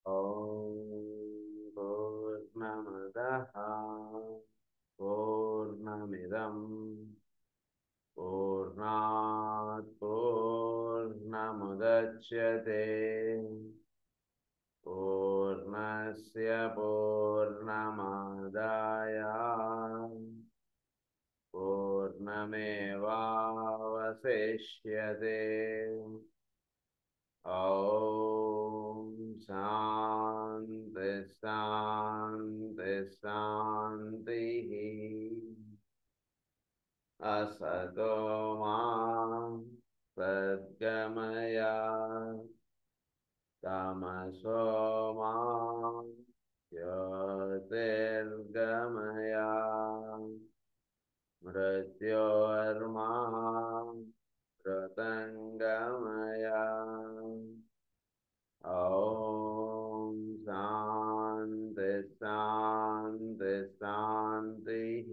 ॐ पूर्णमदः पूर्णमिदं पूर्णात् पूर्णमुदच्यते पूर्णस्य पूर्णमादाय पूर्णमेवावशिष्यते ॐ शान्ति शान्ति शान्तिः असतो मां सद्गमय तमसो मां ज्योतिर्गमय मृत्योर्मां मृतङ्गमय ॐ शान्ति शान्ति शान्तिः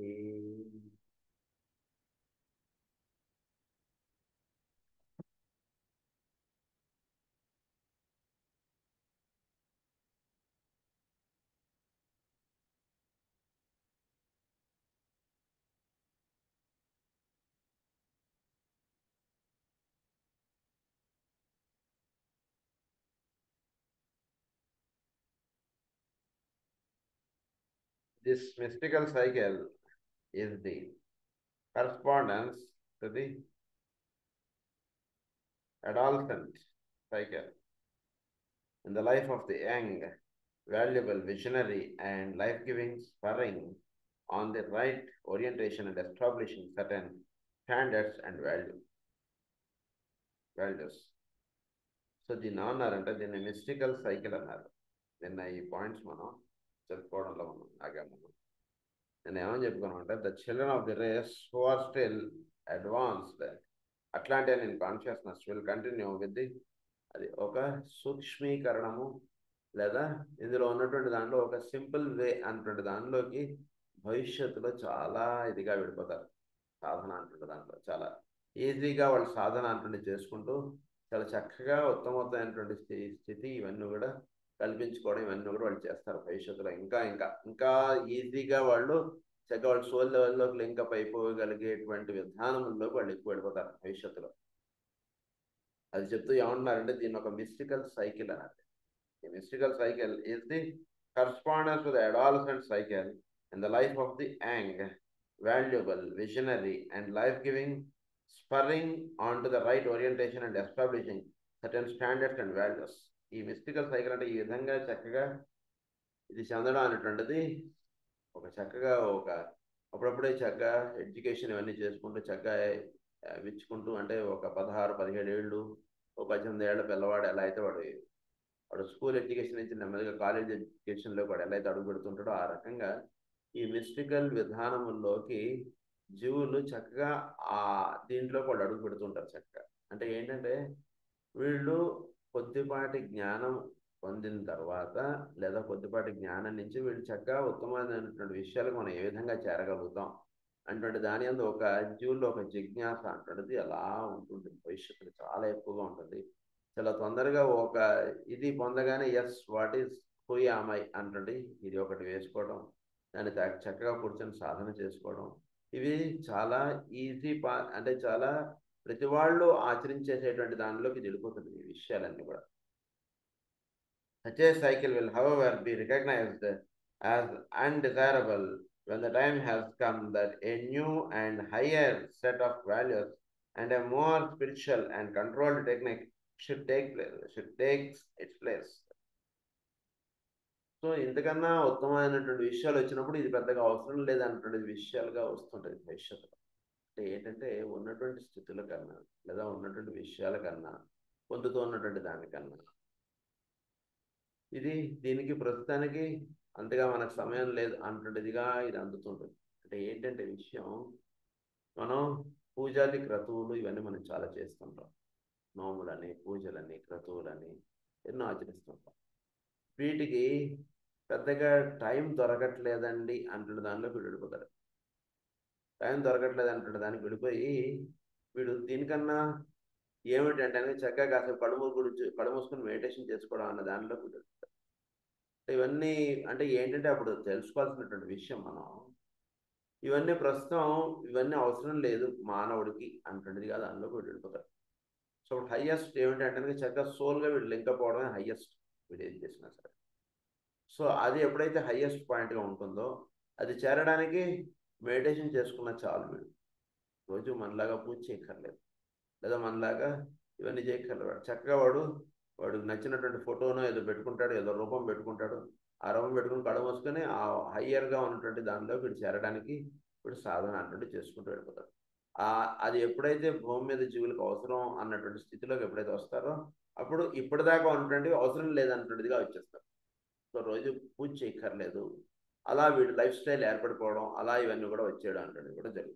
This mystical cycle is the correspondence to the adolescent cycle in the life of the young, valuable, visionary, and life-giving spurring on the right orientation and establishing certain standards and value values. So దీన్ని ఏమన్నారంటే దీన్ని mystical cycle అన్నారు నిన్న ఈ points మనం చెప్పుకోవడంలో మనం ఆగాము మనం నేను ఏమని చెప్పుకున్నాం అంటే the children of the race who are still advanced అట్లాంటి నేను consciousness will continue with the అది ఒక సూక్ష్మీకరణము లేదా ఇందులో ఉన్నటువంటి దాంట్లో ఒక సింపుల్ వే అన్నటువంటి దానిలోకి భవిష్యత్తులో చాలా ఇదిగా విడిపోతారు సాధన అంటుండే దాంట్లో చాలా ఈజీగా వాళ్ళు సాధన అంటుండే చేసుకుంటూ చాలా చక్కగా ఉత్తమమైనటువంటి స్థితి ఇవన్నీ కూడా కల్పించుకోవడం ఇవన్నీ కూడా వాళ్ళు చేస్తారు భవిష్యత్తులో ఇంకా ఇంకా ఇంకా ఈజీగా వాళ్ళు చక్కగా వాళ్ళు సోల్ లెవెల్లోకి లింకప్ అయిపోగలిగేటువంటి విధానంలోకి వాళ్ళు ఎక్కువ వెళ్ళిపోతారు భవిష్యత్తులో అది చెప్తూ ఏమంటున్నారంటే దీన్ని ఒక మిస్టికల్ సైకిల్ అన్నది ఈ mystical cycle is the correspondence to the adolescent cycle in the life of the young valuable visionary and life giving spurring on to the right orientation and establishing certain standards and values ఈ mystical cycle అంటే ఈ విధంగా చక్కగా ఇది చెందడం అనేటువంటిది ఒక చక్కగా ఒక అప్పుడప్పుడే చక్కగా ఎడ్యుకేషన్ ఇవన్నీ చేసుకుంటూ చక్కగా విచ్చుకుంటూ అంటే ఒక పదహారు పదిహేడు ఏళ్ళు ఒక పద్దెనిమిది ఏళ్ళ పిల్లవాడు ఎలా అయితే వాడు వాడు స్కూల్ ఎడ్యుకేషన్ నుంచి నెమ్మదిగా కాలేజ్ ఎడ్యుకేషన్లో వాడు ఎలా అయితే అడుగు పెడుతుంటాడో ఆ రకంగా ఈ మిస్టికల్ విధానముల్లోకి జీవులు చక్కగా ఆ దీంట్లో వాళ్ళు అడుగు పెడుతుంటారు చక్కగా అంటే ఏంటంటే వీళ్ళు కొద్దిపాటి జ్ఞానం పొందిన తర్వాత లేదా కొద్దిపాటి జ్ఞానం నుంచి వీళ్ళు చక్కగా ఉత్తమమైనటువంటి విషయాలకు మనం ఏ విధంగా చేరగలుగుతాం అటువంటి దాని అందు ఒక జీవుల్లో ఒక జిజ్ఞాస అంటున్నది అలా ఉంటుంది భవిష్యత్తులో చాలా ఎక్కువగా ఉంటుంది చాలా తొందరగా ఒక ఇది పొందగానే yes what is who am I అంటుంది ఇది ఒకటి వేసుకోవడం దాన్ని చక్కగా కూర్చొని సాధన చేసుకోవడం ఇవి చాలా ఈజీ పా అంటే చాలా ప్రతి వాళ్ళు ఆచరించేసేటువంటి దానిలోకి వెళ్ళిపోతుంది ఈ విషయాలన్నీ కూడా Such a cycle will, however, be recognized as undesirable when the time has come that a new and higher set of values and a more spiritual and controlled technique should take place, should take its place. So ఇంతకన్నా ఉత్తమమైనటువంటి విషయాలు వచ్చినప్పుడు ఇది పెద్దగా అవసరం లేదన్నటువంటి విషయాలుగా వస్తుంటుంది భవిష్యత్తులో అంటే ఏంటంటే ఉన్నటువంటి స్థితుల కన్నా లేదా ఉన్నటువంటి విషయాల కన్నా పొందుతూ ఉన్నటువంటి దానికన్నా ఇది దీనికి ప్రస్తుతానికి అంతగా మనకు సమయం లేదు అంటుండేదిగా ఇది అందుతుంటుంది అంటే ఏంటంటే విషయం మనం పూజాది క్రతువులు ఇవన్నీ మనం చాలా చేస్తుంటాం నోములని పూజలని క్రతువులని ఎన్నో ఆచరిస్తుంటాం వీటికి పెద్దగా టైం దొరకట్లేదండి అంటున్న దానిలో వీడు విడిపోతాడు టైం దొరకట్లేదు అంటున్న దానికి విడిపోయి వీడు దీనికన్నా ఏమిటంటే చక్కగా కాసేపు కడుము గురించి కడుమూసుకుని మెడిటేషన్ చేసుకోవడం అన్న దానిలో వీడు ఇవన్నీ అంటే ఏంటంటే అప్పుడు తెలుసుకోవాల్సినటువంటి విషయం మనం ఇవన్నీ ప్రస్తుతం ఇవన్నీ అవసరం లేదు మానవుడికి అంటుండేది కాదు అందులో వీడు వెళ్ళిపోతారు సో హయ్యెస్ట్ ఏమిటంటే చక్కగా సోల్గా వీడు లింక్ అవ్వడమే హయ్యెస్ట్ వీడు ఏం చేసినా సరే సో అది ఎప్పుడైతే హయ్యెస్ట్ పాయింట్గా ఉంటుందో అది చేరడానికి మెడిటేషన్ చేసుకున్న చాలు వీడు రోజు మనలాగా పూజ చేయక్కర్లేదు లేదా మనలాగా ఇవన్నీ చేయక్కర్లేదు చక్కగా వాడు వాడు నచ్చినటువంటి ఫోటోను ఏదో పెట్టుకుంటాడు ఏదో రూపం పెట్టుకుంటాడు ఆ రూపం పెట్టుకుని కడ మోసుకొని ఆ హయ్యర్గా ఉన్నటువంటి దానిలో వీడు చేరడానికి వీడు సాధన అన్నట్టు చేసుకుంటూ వెళ్ళిపోతాడు ఆ అది ఎప్పుడైతే భూమి మీద జీవులకు అవసరం అన్నటువంటి స్థితిలోకి ఎప్పుడైతే వస్తారో అప్పుడు ఇప్పటిదాకా ఉన్నటువంటి అవసరం లేదన్నటువంటిదిగా వచ్చేస్తారు సో రోజు పూజ చేయక్కర్లేదు అలా వీడి లైఫ్ స్టైల్ ఏర్పడిపోవడం అలా ఇవన్నీ కూడా వచ్చేయడం అంటే కూడా జరుగుతుంది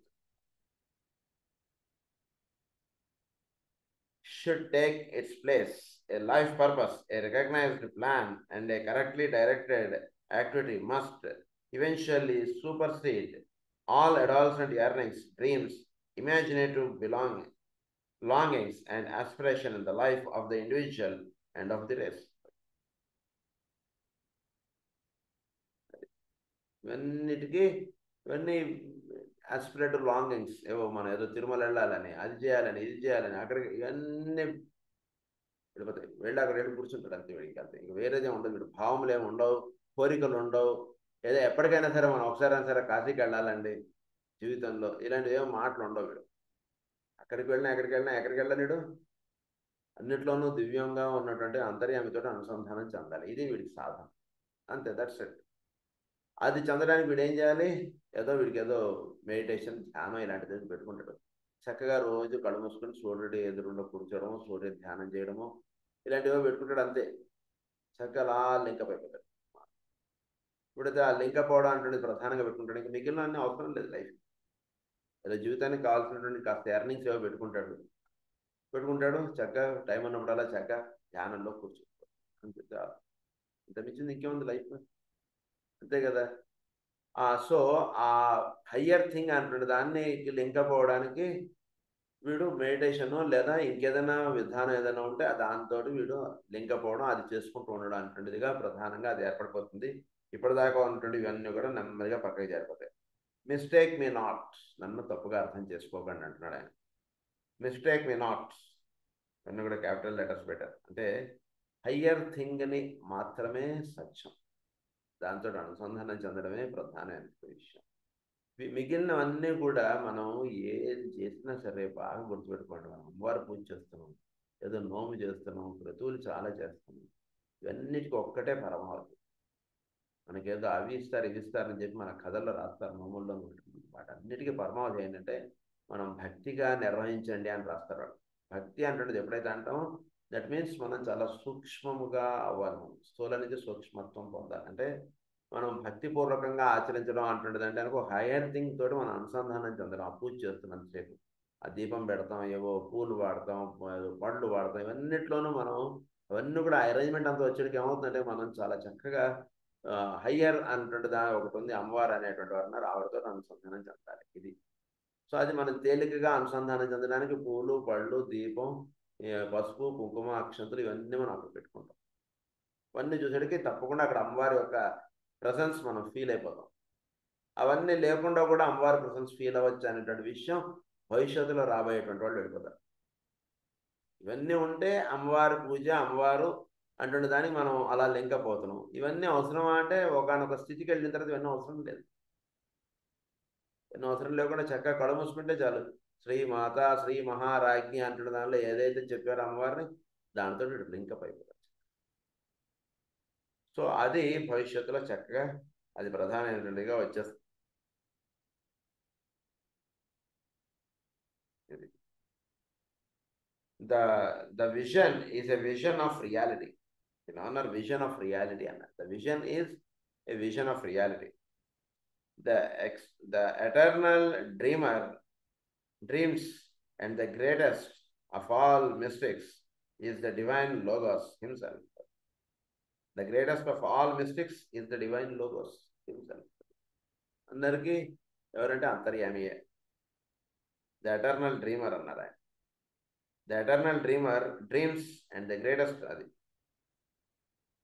should take its place. A life purpose, a recognized plan, and a correctly directed activity must eventually supersede all adolescent yearnings, dreams, imaginative belonging, longings, and aspiration in the life of the individual and of the race. ఇవన్నిటికీ ఇవన్నీ ఆస్పిరేటివ్ లాంగింగ్స్ ఏవో మనం ఏదో తిరుమల వెళ్ళాలని అది చేయాలని ఇది చేయాలని అక్కడికి ఇవన్నీ వెళ్ళిపోతాయి వెళ్ళి అక్కడ వెళ్ళి కూర్చుంటాడు అంతే వీడికి అంతే ఇంక వేరేదే ఉండదు వీడు భావములు ఏమి ఉండవు కోరికలు ఉండవు ఏదో ఎప్పటికైనా సరే మనం ఒకసారైనా సరే కాశీకి వెళ్ళాలండి జీవితంలో ఇలాంటివి ఏమో మాటలు ఉండవు వీడు అక్కడికి వెళ్ళినా ఎక్కడికి వెళ్ళినా ఎక్కడికి వెళ్ళలేడు అన్నిట్లోనూ దివ్యంగా ఉన్నటువంటి అంతర్యామితో అనుసంధానం చెందాలి ఇది వీడికి సాధన అంతే దట్స్ ఇట్ అది చెందడానికి వీడు ఏం చేయాలి ఏదో వీడికి ఏదో మెడిటేషన్ ధ్యానం ఇలాంటిది పెట్టుకుంటాడు చక్కగా రోజు కళ్ళు మూసుకొని సూర్యుడి ఎదురుండా కూర్చోవడము సూర్యుడి ధ్యానం చేయడము ఇలాంటివో పెట్టుకుంటాడు అంతే చక్కగా అలా లింకప్ అయిపోతాడు ఇప్పుడైతే ఆ లింకప్ అవడం అంటే ప్రధానంగా పెట్టుకుంటాడు ఇంకా మిగిలిన అన్ని అవసరం లేదు లైఫ్ ఏదో జీవితానికి కావాల్సినటువంటి కాస్త ఎర్నింగ్స్ ఏవో పెట్టుకుంటాడు పెట్టుకుంటాడు చక్కగా టైం ఉన్నప్పుడల్లా చక్కగా ధ్యానంలో కూర్చుంటాడు అంతే ఇంత మించింది ఇంకేముంది లైఫ్ అంతే కదా సో ఆ హయ్యర్ థింగ్ అంటున్న దాన్ని లింకప్ అవ్వడానికి వీడు మెడిటేషన్ లేదా ఇంకేదైనా విధానం ఏదైనా ఉంటే దాంతో వీడు లింకప్ అవ్వడం అది చేసుకుంటూ ఉండడం అనేటువంటిదిగా ప్రధానంగా అది ఏర్పడిపోతుంది ఇప్పటిదాకా ఉన్నటువంటి ఇవన్నీ కూడా నెమ్మదిగా పక్కకి జరిపోతాయి మిస్టేక్ మీ నాట్ నన్ను తప్పుగా అర్థం చేసుకోకండి అంటున్నాడు ఆయన మిస్టేక్ మీ నాట్ అన్నీ కూడా క్యాపిటల్ లెటర్స్ పెట్టారు అంటే హయ్యర్ థింగ్ని మాత్రమే సత్యం దాంతో అనుసంధానం చెందడమే ప్రధానమైన విషయం మిగిలినవన్నీ కూడా మనం ఏది చేసినా సరే బాగా గుర్తుపెట్టుకోండి మనం అమ్మవారు పూజ చేస్తున్నాం ఏదో నోము చేస్తున్నాం క్రతువులు చాలా చేస్తున్నాం ఇవన్నిటికీ ఒక్కటే పరమావధి మనకేదో అవి ఇస్తారు ఇవి ఇస్తారని చెప్పి మన కథల్లో రాస్తారు మామూలులో ఉంటుంది వాటన్నిటికీ పరమావధి ఏంటంటే మనం భక్తిగా నిర్వహించండి అని రాస్తారు భక్తి అంటున్నది ఎప్పుడైతే అంటామో దట్ మీన్స్ మనం చాలా సూక్ష్మముగా అవ్వాలి మనం స్థూల నుంచి సూక్ష్మత్వం పొందాలి అంటే మనం భక్తిపూర్వకంగా ఆచరించడం అంటుండదు అంటే ఒక హైయర్ థింగ్ తోటి మనం అనుసంధానం చెందడం ఆ పూజ చేస్తున్నాం సేపు ఆ దీపం పెడతాం ఏవో పూలు వాడతాం పళ్ళు వాడతాం ఇవన్నిట్లోనూ మనం అవన్నీ కూడా అరేంజ్మెంట్ అంతా వచ్చేటికి ఏమవుతుందంటే మనం చాలా చక్కగా హయ్యర్ అనేటువంటి దా ఒకటి ఉంది అమ్మవారు అనేటువంటి వారు ఉన్నారు ఆవిడతో అనుసంధానం చెందాలి ఇది సో అది మనం తేలికగా అనుసంధానం చెందడానికి పూలు పళ్ళు దీపం పసుపు కుంకుమ అక్షంతులు ఇవన్నీ మనం అక్కడ పెట్టుకుంటాం ఇవన్నీ చూసేటికి తప్పకుండా అక్కడ అమ్మవారి యొక్క ప్రజెన్స్ మనం ఫీల్ అయిపోతాం అవన్నీ లేకుండా కూడా అమ్మవారి ప్రజెన్స్ ఫీల్ అవ్వచ్చు అనేటువంటి విషయం భవిష్యత్తులో రాబోయేటువంటి వాళ్ళు వెళ్ళిపోతారు ఇవన్నీ ఉంటే అమ్మవారి పూజ అమ్మవారు అంటున్న దానికి మనం అలా లింకప్ అవుతున్నాం ఇవన్నీ అవసరమా అంటే ఒకనొక స్థితికి వెళ్ళిన తర్వాత ఇవన్నీ అవసరం లేదు ఇవన్నీ అవసరం లేకుండా చక్కగా కళ్ళు మూసుకుంటే చాలు శ్రీ మాత శ్రీ మహారాజ్ఞి అంటున్న దానిలో ఏదైతే చెప్పారో అమ్మవారిని దానితో లింకప్ అయిపోతారు సో అది భవిష్యత్తులో చక్కగా అది ప్రధానమైనటువంటిగా వచ్చేస్తుంది the the vision is a vision of reality in honour vision of reality అన్నారు the vision is a vision of reality the ex the eternal dreamer dreams and the greatest of all mistakes is the divine logos himself the greatest of all mistakes is the divine logos himself అందరికీ ఎవరంటే అంతర్యామియే the eternal dreamer అన్నారు ఆయన the eternal dreamer dreams and the greatest అది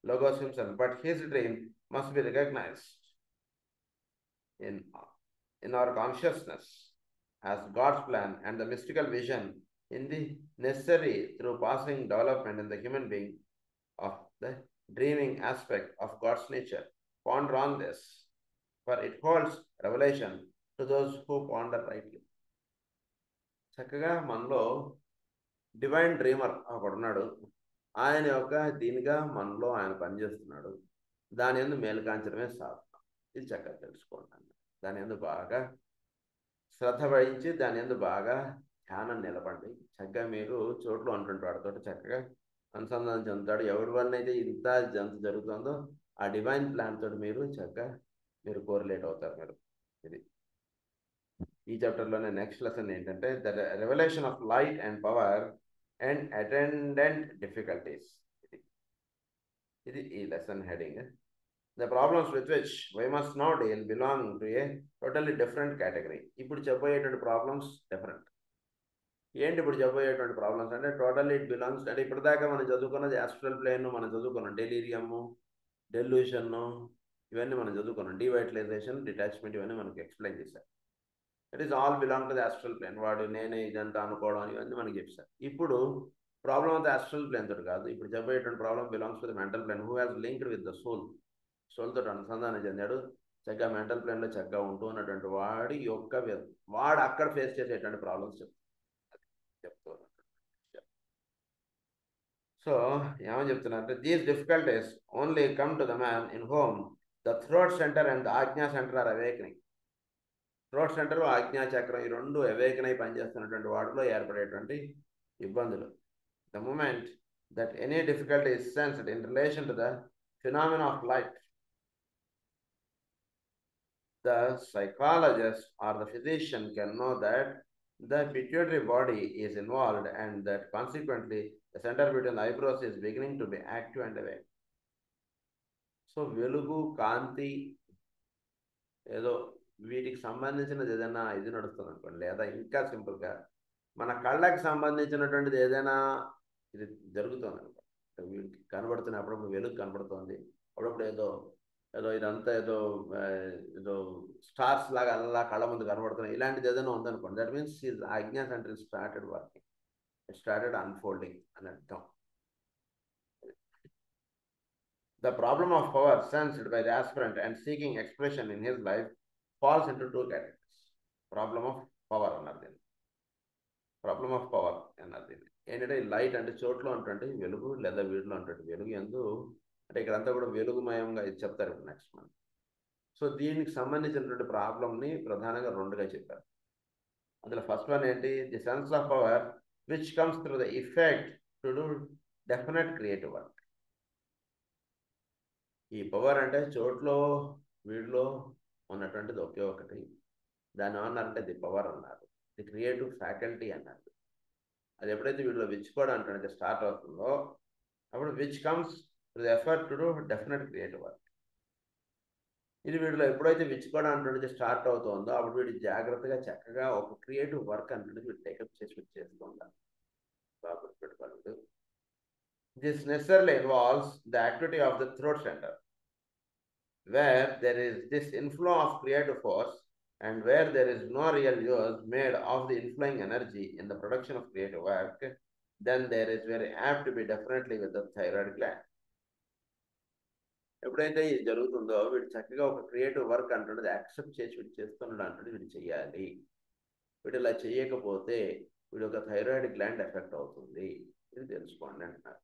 Logos himself, but his dream must be recognized in, in our consciousness as God's plan and the mystical vision in the necessary through passing development in the human being of the dreaming aspect of God's nature. Ponder on this, for it holds revelation to those who ponder rightly. చక్కగా మనలో divine dreamer ఒకడున్నాడు ఆయన యొక్క దీనిగా మనలో ఆయన పనిచేస్తున్నాడు దాని ఎందు మేలుకాంచడమే సాధన ఇది చక్కగా తెలుసుకోండి దాని ఎందు బాగా శ్రద్ధ వహించి దాని ఎందు బాగా ధ్యానం నిలబండి చక్కగా మీరు చోట్లు అంటుంటే వాడితో చక్కగా అనుసంధానం చెందుతాడు ఎవరి వల్ల అయితే ఇంత జంతు జరుగుతుందో ఆ డివైన్ ప్లాన్ తోటి మీరు చక్కగా మీరు కోరిలేట్ అవుతారు మీరు ఇది ఈ చాప్టర్లోనే నెక్స్ట్ లెసన్ ఏంటంటే the revolution of light and power and attendant difficulties ఇది ఇది ఈ lesson heading the problems with which we must now deal belong to a totally different category ఇప్పుడు చెప్పబోయేటువంటి ప్రాబ్లమ్స్ డిఫరెంట్ ఏంటి ఇప్పుడు చెప్పబోయేటువంటి ప్రాబ్లమ్స్ అంటే టోటల్లీ ఇట్ బిలాంగ్స్ అంటే ఇప్పటిదాకా మనం చదువుకున్నది ఆస్ట్రల్ ప్లేన్ మనం చదువుకున్నాం డెలీరియము డెల్యూషన్ ఇవన్నీ మనం చదువుకున్నాం డివైటలైజేషన్ డిటాచ్మెంట్ ఇవన్నీ మనకి ఎక్స్ప్లెయిన్ చేశారు it is all belong to the astral plane వాడు నేనే ఇదంతా అనుకోవడం ఇవన్నీ మనకి చెప్పారు ఇప్పుడు problem of the astral plane తోటి కాదు ఇప్పుడు చెప్పేటువంటి problem belongs to the mental plane who has linked with the soul soul తోటి అనుసంధానం చెందాడు చక్కగా మెంటల్ ప్లేన్లో చక్కగా ఉంటూ ఉన్నటువంటి వాడి యొక్క వాడు అక్కడ ఫేస్ చేసేటువంటి ప్రాబ్లమ్స్ చెప్తారు చెప్తూ సో ఏమని చెప్తున్నారంటే these difficulties only come to the man in whom the throat centre and the Ajna centre are awakening throat centre Ajna చక్రం ఈ రెండు అవేకన్ అయి పనిచేస్తున్నటువంటి వాటిలో ఏర్పడేటువంటి ఇబ్బందులు the moment that any difficulty is sensed in relation to the phenomena of light the psychologist or the physician can know that the pituitary body is involved and that consequently the center between the eyebrows is beginning to be active and awake. So వెలుగు కాంతి ఏదో వీటికి సంబంధించినది ఏదైనా ఇది నడుస్తుంది అనుకోండి లేదా ఇంకా సింపుల్గా మన కళ్ళకి సంబంధించినటువంటిది ఏదైనా ఇది జరుగుతుంది అనుకోండి వీటికి కనబడుతున్న అప్పుడప్పుడు వెలుగు కనబడుతుంది అప్పుడప్పుడు ఏదో ఏదో ఇదంతా ఏదో ఏదో స్టార్స్ లాగా అలా కళ్ళ ముందు కనబడుతున్నాయి ఇలాంటిది ఏదైనా ఉందనుకోండి that means is Ajna centre started working started unfolding అని అర్థం the problem of power sensed by the aspirant and seeking expression in his life falls into two categories problem of power అన్నారు దీన్ని ప్రాబ్లమ్ ఆఫ్ పవర్ అన్నారు దీన్ని ఏంటంటే light అంటే చోట్లో ఉంటుంది వెలుగు లేదా వీడిలో ఉంటుంది వెలుగు ఎందు అంటే ఇక్కడంతా కూడా వెలుగుమయంగా ఇది చెప్తారు ఇప్పుడు నెక్స్ట్ మంత్ సో దీనికి సంబంధించినటువంటి ప్రాబ్లమ్ని ప్రధానంగా రెండుగా చెప్పారు అందులో ఫస్ట్ వన్ ఏంటి the sense of power which comes through the effect to do definite creative work ఈ పవర్ అంటే చోట్లో వీడిలో ఉన్నటువంటిది ఒకే ఒకటి దాని ఏమన్నారంటే ది పవర్ అన్నారు ది క్రియేటివ్ ఫ్యాకల్టీ అన్నారు అది ఎప్పుడైతే వీడిలో విచ్చుకోవడం అంటే స్టార్ట్ అవుతుందో అప్పుడు which comes the effort to do definite creative work ఇది వీడిలో ఎప్పుడైతే విచ్చుకోవడం అంటున్నది స్టార్ట్ అవుతుందో అప్పుడు వీడు జాగ్రత్తగా చక్కగా ఒక క్రియేటివ్ వర్క్ అంటున్నది వీడు టేకప్ చేసి వీడు చేస్తూ ఉండాలి బాగా గుర్తుపెట్టుకోవాలి this necessarily involves the activity of the throat centre where there is this inflow of creative force and where there is no real use made of the inflowing energy in the production of creative work, then there is very apt to be definitely with the thyroid gland. ఎప్పుడైతే ఇది జరుగుతుందో వీడు చక్కగా ఒక creative work అంటున్నది accept చేసి వీడు చేస్తున్నాడు అంటున్నది వీడు చేయాలి వీడు ఇలా చేయకపోతే వీడు ఒక థైరాయిడ్ గ్లాండ్ ఎఫెక్ట్ అవుతుంది ఇది తెలుసుకోండి అంటున్నారు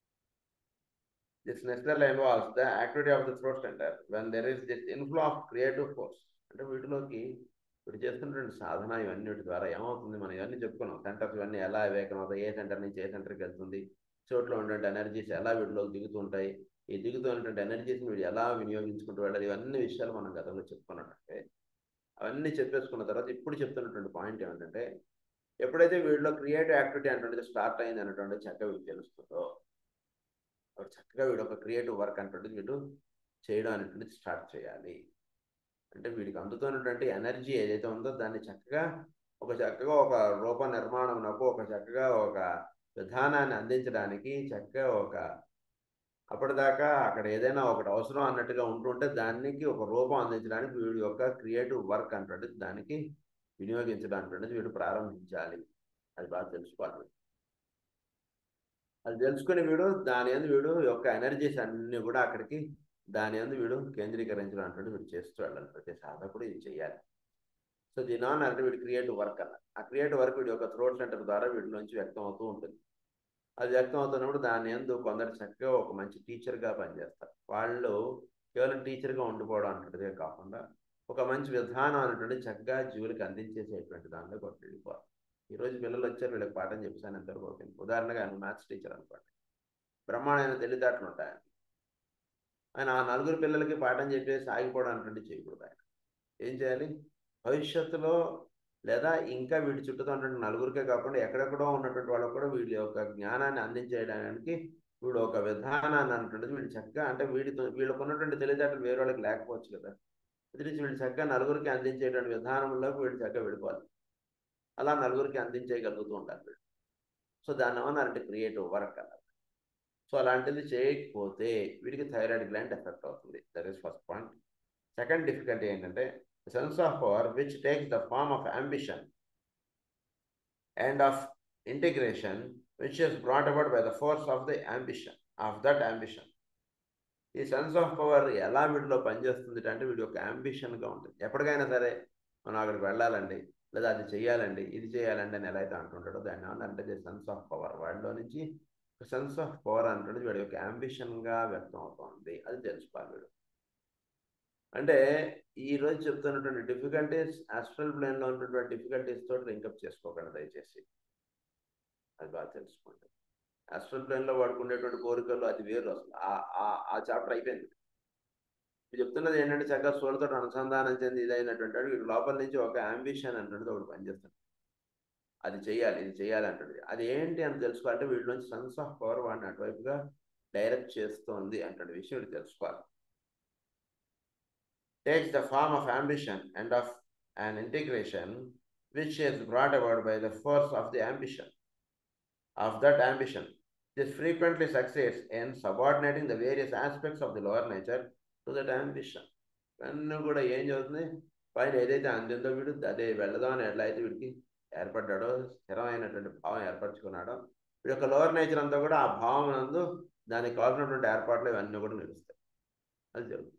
this necessarily involves the activity of the throat centre when there is this inflow of creative force అంటే వీటిలోకి వీడు చేస్తున్నటువంటి సాధన ఇవన్నీ ద్వారా ఏమవుతుంది మనం ఇవన్నీ చెప్పుకున్నాం సెంటర్స్ ఇవన్నీ ఎలా వేకం అవుతాయి ఏ సెంటర్ నుంచి ఏ సెంటర్కి వెళ్తుంది చోట్ల ఉన్నటువంటి ఎనర్జీస్ ఎలా వీటిలోకి దిగుతుంటాయి ఈ దిగుతున్నటువంటి ఎనర్జీస్ని వీడు ఎలా వినియోగించుకుంటూ వెళ్ళాలి ఇవన్నీ విషయాలు మనం గతంలో చెప్పుకున్నట్టే అవన్నీ చెప్పేసుకున్న తర్వాత ఇప్పుడు చెప్తున్నటువంటి పాయింట్ ఏమిటంటే ఎప్పుడైతే వీడిలో క్రియేటివ్ యాక్టివిటీ అనేటువంటిది స్టార్ట్ అయింది అనేటువంటిది చక్కగా వీడు తెలుస్తుందో అప్పుడు చక్కగా వీడు ఒక క్రియేటివ్ వర్క్ అనేటువంటిది వీడు చేయడం అనేటువంటిది స్టార్ట్ చేయాలి అంటే వీడికి అందుతున్నటువంటి ఎనర్జీ ఏదైతే ఉందో దాన్ని చక్కగా ఒక చక్కగా ఒక రూప నిర్మాణంకు ఒక చక్కగా ఒక విధానాన్ని అందించడానికి చక్కగా ఒక అప్పటిదాకా అక్కడ ఏదైనా ఒకటి అవసరం అన్నట్టుగా ఉంటుంటే దానికి ఒక రూపం అందించడానికి వీడి యొక్క క్రియేటివ్ వర్క్ అంటే దానికి వినియోగించడం అనేది వీడు ప్రారంభించాలి అది బాగా తెలుసుకోవాలి అది తెలుసుకుని వీడు దాని అందు వీడు యొక్క ఎనర్జీస్ అన్ని కూడా అక్కడికి దాని అందు వీడు కేంద్రీకరించడం అంటే వీడు చేస్తూ వెళ్ళాలి ప్రతి సాధకుడు ఇది చేయాలి సో దీని ఆన్ అంటే వీడు క్రియేటివ్ వర్క్ అన్న ఆ క్రియేటివ్ వర్క్ వీడి యొక్క థ్రోట్ సెంటర్ ద్వారా వీటిలోంచి వ్యక్తం అవుతూ ఉంటుంది అది వ్యక్తం అవుతున్నప్పుడు దాని ఎందు కొందరు చక్కగా ఒక మంచి టీచర్గా పనిచేస్తారు వాళ్ళు కేవలం టీచర్గా ఉండిపోవడం అన్నట్టుగా కాకుండా ఒక మంచి విధానం అనేటువంటి చక్కగా జీవులకు అందించేసేటువంటి దానిలో ఒకటి వెళ్ళిపోవాలి ఈరోజు పిల్లలు వచ్చారు వీళ్ళకి పాఠం చెప్పాను ఎంతవరకు ఓకే ఉదాహరణగా ఆయన మ్యాథ్స్ టీచర్ అనుకోండి బ్రహ్మాండమైన తెలివితేటలు ఉంటాయి ఆయన ఆ నలుగురు పిల్లలకి పాఠం చెప్పేసి ఆగిపోవడం అనేటువంటి చేయకూడదు ఆయన ఏం చేయాలి భవిష్యత్తులో లేదా ఇంకా వీటి చుట్టూతో ఉన్నటువంటి నలుగురికే కాకుండా ఎక్కడెక్కడో ఉన్నటువంటి వాళ్ళకు కూడా వీడి యొక్క జ్ఞానాన్ని అందించేయడానికి వీడు ఒక విధానాన్ని అన్నటువంటిది వీడు చక్కగా అంటే వీడితో వీళ్ళకు ఉన్నటువంటి తెలివితేటలు వేరే వాళ్ళకి లేకపోవచ్చు కదా ఎదిరించి వీళ్ళు చక్కగా నలుగురికి అందించేటువంటి విధానంలోకి వీడు చక్కగా వెళ్ళిపోవాలి అలా నలుగురికి అందించేయగలుగుతూ ఉండాలి వీడు సో దాన్ని ఏమన్నారంటే క్రియేటివ్ వర్క్ అన్నారు సో అలాంటిది చేయకపోతే వీడికి థైరాయిడ్ గ్లాండ్ ఎఫెక్ట్ అవుతుంది that is first point second difficulty ఏంటంటే sense of power which takes the form of ambition and of integration which is brought about by the force of the ambition of that ambition ఈ sense of power ఎలా వీటిలో పనిచేస్తుంది అంటే వీడి యొక్క అంబిషన్గా ఉంటుంది ఎప్పటికైనా సరే మనం అక్కడికి వెళ్ళాలండి లేదా అది చేయాలండి ఇది చేయాలండి అని ఎలా అయితే అంటుంటాడో దాన్ని ఏమన్నా సెన్స్ ఆఫ్ పవర్ వాడిలో నుంచి సెన్స్ ఆఫ్ పవర్ అంటుంటే వీడి యొక్క అంబిషన్గా వ్యక్తం అవుతుంది అది తెలుసుకోవాలి వీడు అంటే ఈ రోజు చెప్తున్నటువంటి డిఫికల్టీస్ ఆస్ట్రల్ ప్లేన్లో ఉన్నటువంటి డిఫికల్టీస్ తోటి లింకప్ చేసుకోకండి దయచేసి అది బాగా తెలుసుకోండి ఆస్ట్రల్ ప్లేన్లో వాడుకునేటువంటి కోరికలు అది వేరు అసలు ఆ చాప్టర్ అయిపోయింది మీరు చెప్తున్నది ఏంటంటే చక్కగా సోలతో అనుసంధానం చెంది ఇదైనటువంటి వీడు లోపల నుంచి ఒక అంబిషన్ అంటున్నది ఒకటి పనిచేస్తుంది అది చేయాలి ఇది చేయాలి అంటుంది అది ఏంటి అని తెలుసుకోవాలంటే వీటిలోంచి సెన్స్ ఆఫ్ పవర్ వాడిని అటువైపుగా డైరెక్ట్ చేస్తోంది అంటే విషయం వీడు తెలుసుకోవాలి takes the form of ambition and of an integration which is brought about by the force of the ambition, of that ambition. This frequently succeeds in subordinating the various aspects of the lower nature to that ambition. అన్నీ కూడా ఏం చదువుతుంది పైన ఏదైతే అందిందో వీడు అదే వెళ్ళదాం అని ఎట్లా అయితే వీడికి ఏర్పడ్డాడో స్థిరమైనటువంటి భావం ఏర్పరచుకున్నాడో వీడి యొక్క లోవర్ నేచర్ అంతా కూడా ఆ భావం నందు దానికి కావాల్సినటువంటి ఏర్పాట్లు ఇవన్నీ కూడా నిలుస్తాయి అది జరుగుతుంది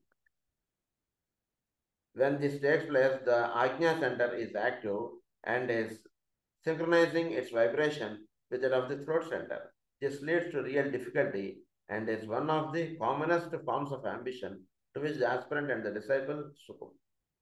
when this takes place, the Ajna center is active and is synchronizing its vibration with that of the throat center. This leads to real difficulty and is one of the commonest forms of ambition to which the aspirant and the disciple succumb.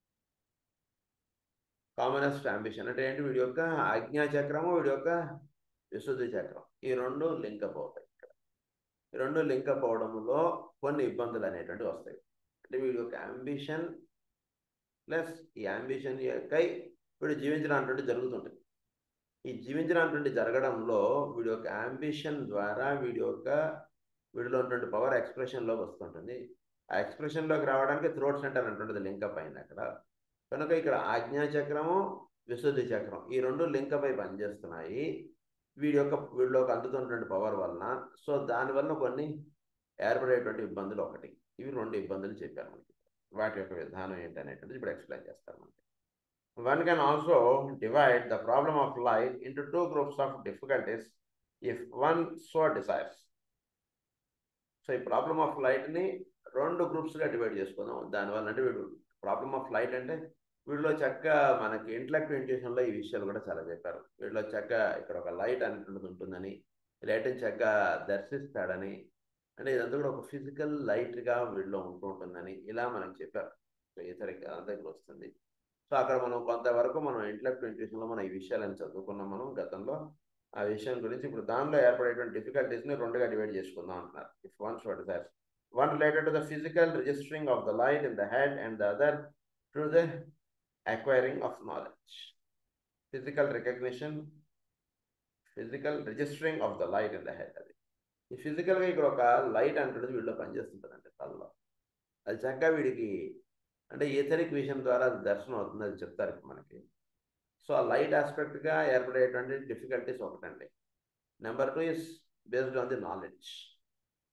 Commonest ambition అంటే ఏంటి వీడి యొక్క ఆజ్ఞా చక్రము వీడి యొక్క విశుద్ధి చక్రం ఈ రెండు లింకప్ అవుతాయి ఇక్కడ ఈ రెండు లింకప్ అవడంలో కొన్ని ఇబ్బందులు అనేటువంటివి వస్తాయి అంటే వీడి యొక్క అంబిషన్ ప్లస్ ఈ అంబిషన్ యొక్కై వీడు జీవించడం అటువంటి జరుగుతుంటుంది ఈ జీవించడం అటువంటి జరగడంలో వీడి యొక్క అంబిషన్ ద్వారా వీడి యొక్క వీడిలో ఉన్నటువంటి పవర్ ఎక్స్ప్రెషన్లోకి వస్తుంటుంది ఆ ఎక్స్ప్రెషన్లోకి రావడానికి థ్రోట్ సెంటర్ అంటుంటుంది లింకప్ అయింది అక్కడ కనుక ఇక్కడ ఆజ్ఞా చక్రము విశుద్ధి చక్రం ఈ రెండు లింకప్ అయి పనిచేస్తున్నాయి వీడి యొక్క వీడిలోకి అందుతున్నటువంటి పవర్ వలన సో దానివల్ల కొన్ని ఏర్పడేటువంటి ఇబ్బందులు ఒకటి ఇవి రెండు ఇబ్బందులు చెప్పారు మనకి వాటి యొక్క విధానం ఏంటనేటువంటిది ఇప్పుడు ఎక్స్ప్లెయిన్ చేస్తారు మనకి one can also divide the problem of life into two groups of difficulties if one so desires so ఈ ప్రాబ్లమ్ ఆఫ్ లైట్ని రెండు గ్రూప్స్గా డివైడ్ చేసుకుందాం దానివల్ల అంటే వీడు ప్రాబ్లమ్ ఆఫ్ లైట్ అంటే వీడిలో చక్కగా మనకి ఇంటలెక్ట్ ఇంట్యూషన్లో ఈ విషయాలు కూడా చాలా చెప్పారు వీడిలో చక్కగా ఇక్కడ ఒక లైట్ అనేటువంటిది ఉంటుందని లైట్ని చక్కగా దర్శిస్తాడని అంటే ఇదంతా కూడా ఒక ఫిజికల్ లైట్గా వీడిలో ఉంటూ ఉంటుందని ఇలా మనం చెప్పారు సో ఇతరికి అదంతా ఇక్కడ వస్తుంది సో అక్కడ మనం కొంతవరకు మనం ఇంటలెక్ట్ ఇంట్యూషన్లో మనం ఈ విషయాలను చదువుకున్నాం మనం గతంలో ఆ విషయం గురించి ఇప్పుడు దానిలో ఏర్పడేటువంటి డిఫికల్టీస్ని రెండుగా డివైడ్ చేసుకుందాం అంటున్నారు if one short sir one related to the physical registering of the light in the head and the other to the acquiring of knowledge physical recognition physical registering of the light in the head అది ఈ ఫిజికల్గా ఇక్కడ ఒక light అంటున్నది వీడిలో పనిచేస్తుంటుంది అంటే తలలో అది చక్కగా వీడికి అంటే ఏథరిక్ విషయం ద్వారా అది దర్శనం అవుతుంది అది చెప్తారు మనకి సో ఆ లైట్ ఆస్పెక్ట్గా ఏర్పడేటువంటి డిఫికల్టీస్ ఒకటండి number two is based on the knowledge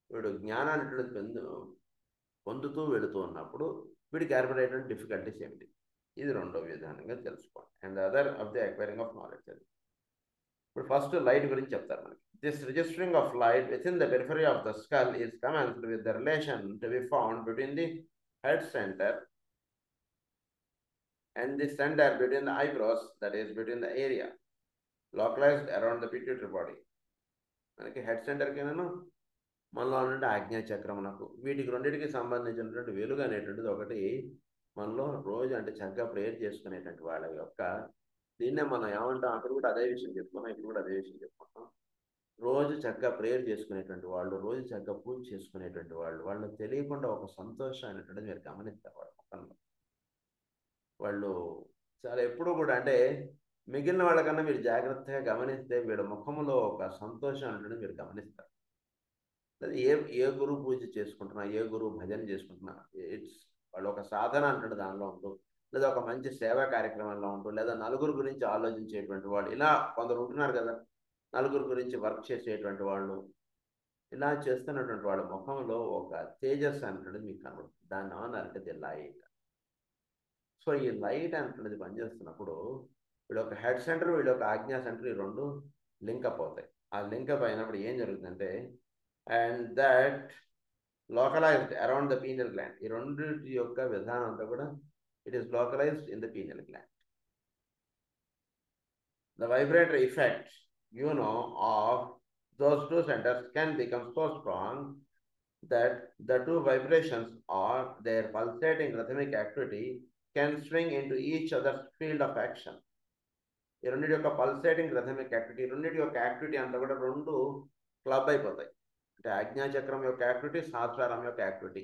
వీడు జ్ఞానాన్ని పొందు పొందుతూ వెళుతూ ఉన్నప్పుడు వీడికి ఏర్పడేటువంటి డిఫికల్టీస్ ఏమిటి ఇది రెండో విధానంగా తెలుసుకోండి and other of the acquiring of knowledge అది ఇప్పుడు ఫస్ట్ లైట్ గురించి చెప్తారు మనకి this registering of light within the periphery of the skull is commenced with the relation to be found between the head centre and the centre between the eyebrows that is between the area localised around the pituitary body మనకి head సెంటర్కి నేను మనలో ఉన్నటువంటి ఆజ్ఞా చక్రమునకు వీటికి రెండింటికి సంబంధించినటువంటి వెలుగు అనేటువంటిది ఒకటి మనలో రోజు అంటే చక్కగా ప్రేయర్ చేసుకునేటువంటి వాళ్ళ యొక్క దీన్నే మనం ఏమంటాం అక్కడ కూడా అదే విషయం చెప్పుకున్నాం ఇక్కడ కూడా అదే విషయం చెప్పుకుంటాం రోజు చక్కగా ప్రేయర్ చేసుకునేటువంటి వాళ్ళు రోజు చక్కగా పూజ చేసుకునేటువంటి వాళ్ళు వాళ్ళకి తెలియకుండా ఒక సంతోషం అనేటువంటిది మీరు గమనిస్తారు వాళ్ళ ముఖంలో వాళ్ళు చాలా ఎప్పుడు కూడా అంటే మిగిలిన వాళ్ళకన్నా మీరు జాగ్రత్తగా గమనిస్తే వీళ్ళ ముఖంలో ఒక సంతోషం అనేటువంటిది మీరు గమనిస్తారు లేదా ఏ ఏ గురువు పూజ చేసుకుంటున్నా ఏ గురువు భజన చేసుకుంటున్నా ఇట్స్ వాళ్ళు ఒక సాధన అంటాడు దానిలో ఉంటూ లేదా ఒక మంచి సేవా కార్యక్రమంలో ఉంటూ లేదా నలుగురు గురించి ఆలోచించేటువంటి వాళ్ళు ఇలా కొందరు ఉంటున్నారు కదా నలుగురు గురించి వర్క్ చేసేటువంటి వాళ్ళు ఇలా చేస్తున్నటువంటి వాళ్ళ ముఖంలో ఒక తేజస్ అంటున్నది మీకు కనబడుతుంది దాన్ని ఏమన్నారంటే ది లైట్ సో ఈ లైట్ అంటున్నది పనిచేస్తున్నప్పుడు వీళ్ళ ఒక హెడ్ సెంటర్ వీళ్ళ ఒక ఆజ్ఞా సెంటర్ ఈ రెండు లింకప్ అవుతాయి ఆ లింకప్ అయినప్పుడు ఏం జరుగుతుందంటే and that localised around the pineal gland ఈ రెండింటి యొక్క విధానం అంతా కూడా it is localised in the pineal gland the vibratory effect you know of those two centers can become so strong that the two vibrations or their pulsating rhythmic activity can swing into each other's field of action. ఈ రెండింటి యొక్క pulsating రథమిక్ activity రెండింటి యొక్క activity అంతా కూడా రెండు club అయిపోతాయి అంటే ఆజ్ఞాచక్రం యొక్క యాక్టివిటీ సహస్రారం యొక్క యాక్టివిటీ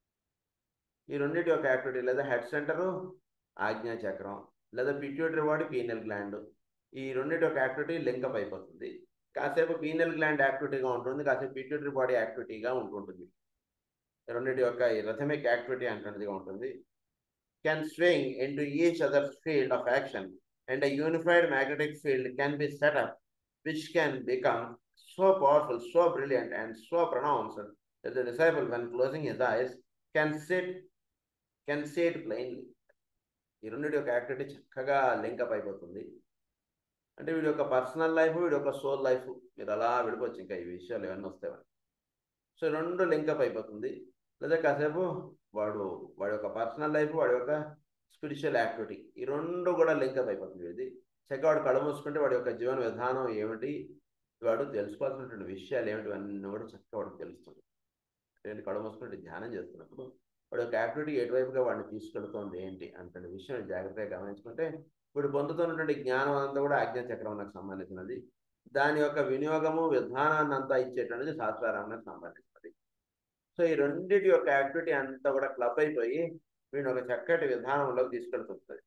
ఈ రెండింటి యొక్క యాక్టివిటీ లేదా హెడ్ సెంటరు ఆజ్ఞాచక్రం లేదా పిట్యూటరీ బాడీ పీనల్ గ్లాండ్ ఈ రెండింటి యొక్క యాక్టివిటీ లింకప్ అయిపోతుంది కాసేపు పీనల్ గ్లాండ్ యాక్టివిటీగా ఉంటుంది కాసేపు పిట్యూటరీ బాడీ యాక్టివిటీగా ఉంటుంటుంది రెండింటి యొక్క రథమిక్ యాక్టివిటీ అంటున్నదిగా ఉంటుంది can swing into each other field of action and a unified magnetic field can be set up which can become so powerful, so brilliant, and so pronounced that the disciple, when closing his eyes, can sit, can see it plainly. ఈ రెండింటి యొక్క activity చక్కగా link up అయిపోతుంది అంటే వీడి యొక్క personal life వీడి యొక్క సోల్ లైఫ్ మీరు అలా విడిపోవచ్చు ఇంకా ఈ విషయాలు ఏమన్నా వస్తాయని సో రెండు లింకప్ అయిపోతుంది లేదా కాసేపు వాడు వాడి యొక్క పర్సనల్ లైఫ్ వాడి యొక్క స్పిరిచువల్ యాక్టివిటీ ఈ రెండు కూడా లింకప్ అయిపోతుంది ఇది చక్కగా వాడు కళ్ళు మూసుకుంటే వాడి యొక్క జీవన విధానం ఏమిటి వాడు తెలుసుకోవాల్సినటువంటి విషయాలు ఏమిటి అన్నీ కూడా చక్కగా వాడికి తెలుస్తుంది అంటే కళ్ళు మూసుకుంటే ధ్యానం చేస్తున్నప్పుడు వాడి యొక్క యాక్టివిటీ ఎటువైపుగా వాడిని తీసుకెళ్తుంది ఏంటి అంటే విషయం జాగ్రత్తగా గమనించుకుంటే వీడు పొందుతున్నటువంటి జ్ఞానం అంతా కూడా ఆజ్ఞా చక్రమునకు సంబంధించినది దాని యొక్క వినియోగము విధానాన్ని అంతా ఇచ్చేటువంటిది శాస్త్రారానికి సంబంధించినది సో ఈ రెండింటి యొక్క యాక్టివిటీ అంతా కూడా క్లబ్ అయిపోయి వీడిని ఒక చక్కటి విధానంలోకి తీసుకెళ్తుంది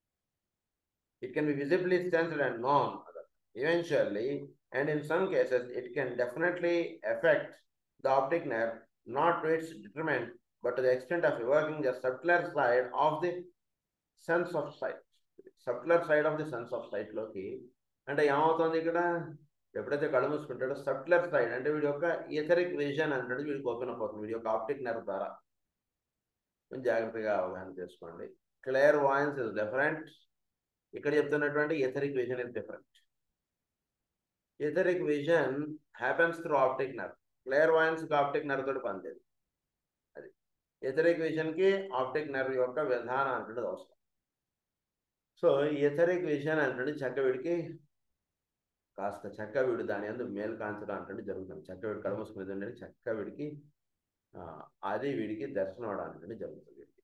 it can be visibly sensed and non eventually and in some cases it can definitely affect the optic nerve not to its detriment but to the extent of working the subtler side of the sense of sight subtler side of the sense of సైట్లోకి అంటే ఏమవుతుంది ఇక్కడ ఎప్పుడైతే కళ్ళు మూసుకుంటాడో సబ్ట్లర్ side అంటే వీడి యొక్క etheric vision అంటే వీడికి ఓపెన్ అప్ అవుతుంది వీడి యొక్క ఆప్టిక్ నర్వ్ ద్వారా కొంచెం జాగ్రత్తగా అవగాహన చేసుకోండి క్లియర్ వాయిన్స్ ఇస్ డిఫరెంట్ ఇక్కడ చెప్తున్నటువంటి etheric vision is different etheric vision happens through optic nerve clear veins optic nerve తోటి పనిచేది అది ఎథరిక్ విజన్కి ఆప్టిక్ నర్వ్ యొక్క విధానం అంటే అవసరం సో ఎథరిక్ విషయాన్ని అంటే చక్క వీడికి కాస్త చక్క వీడు దాని అందు మేలు కాంచడం అంటే జరుగుతుంది చక్క వీడి కడమసుకునేది అంటే చక్క వీడికి అది వీడికి దర్శనం అవడం అంటే జరుగుతుంది వీడికి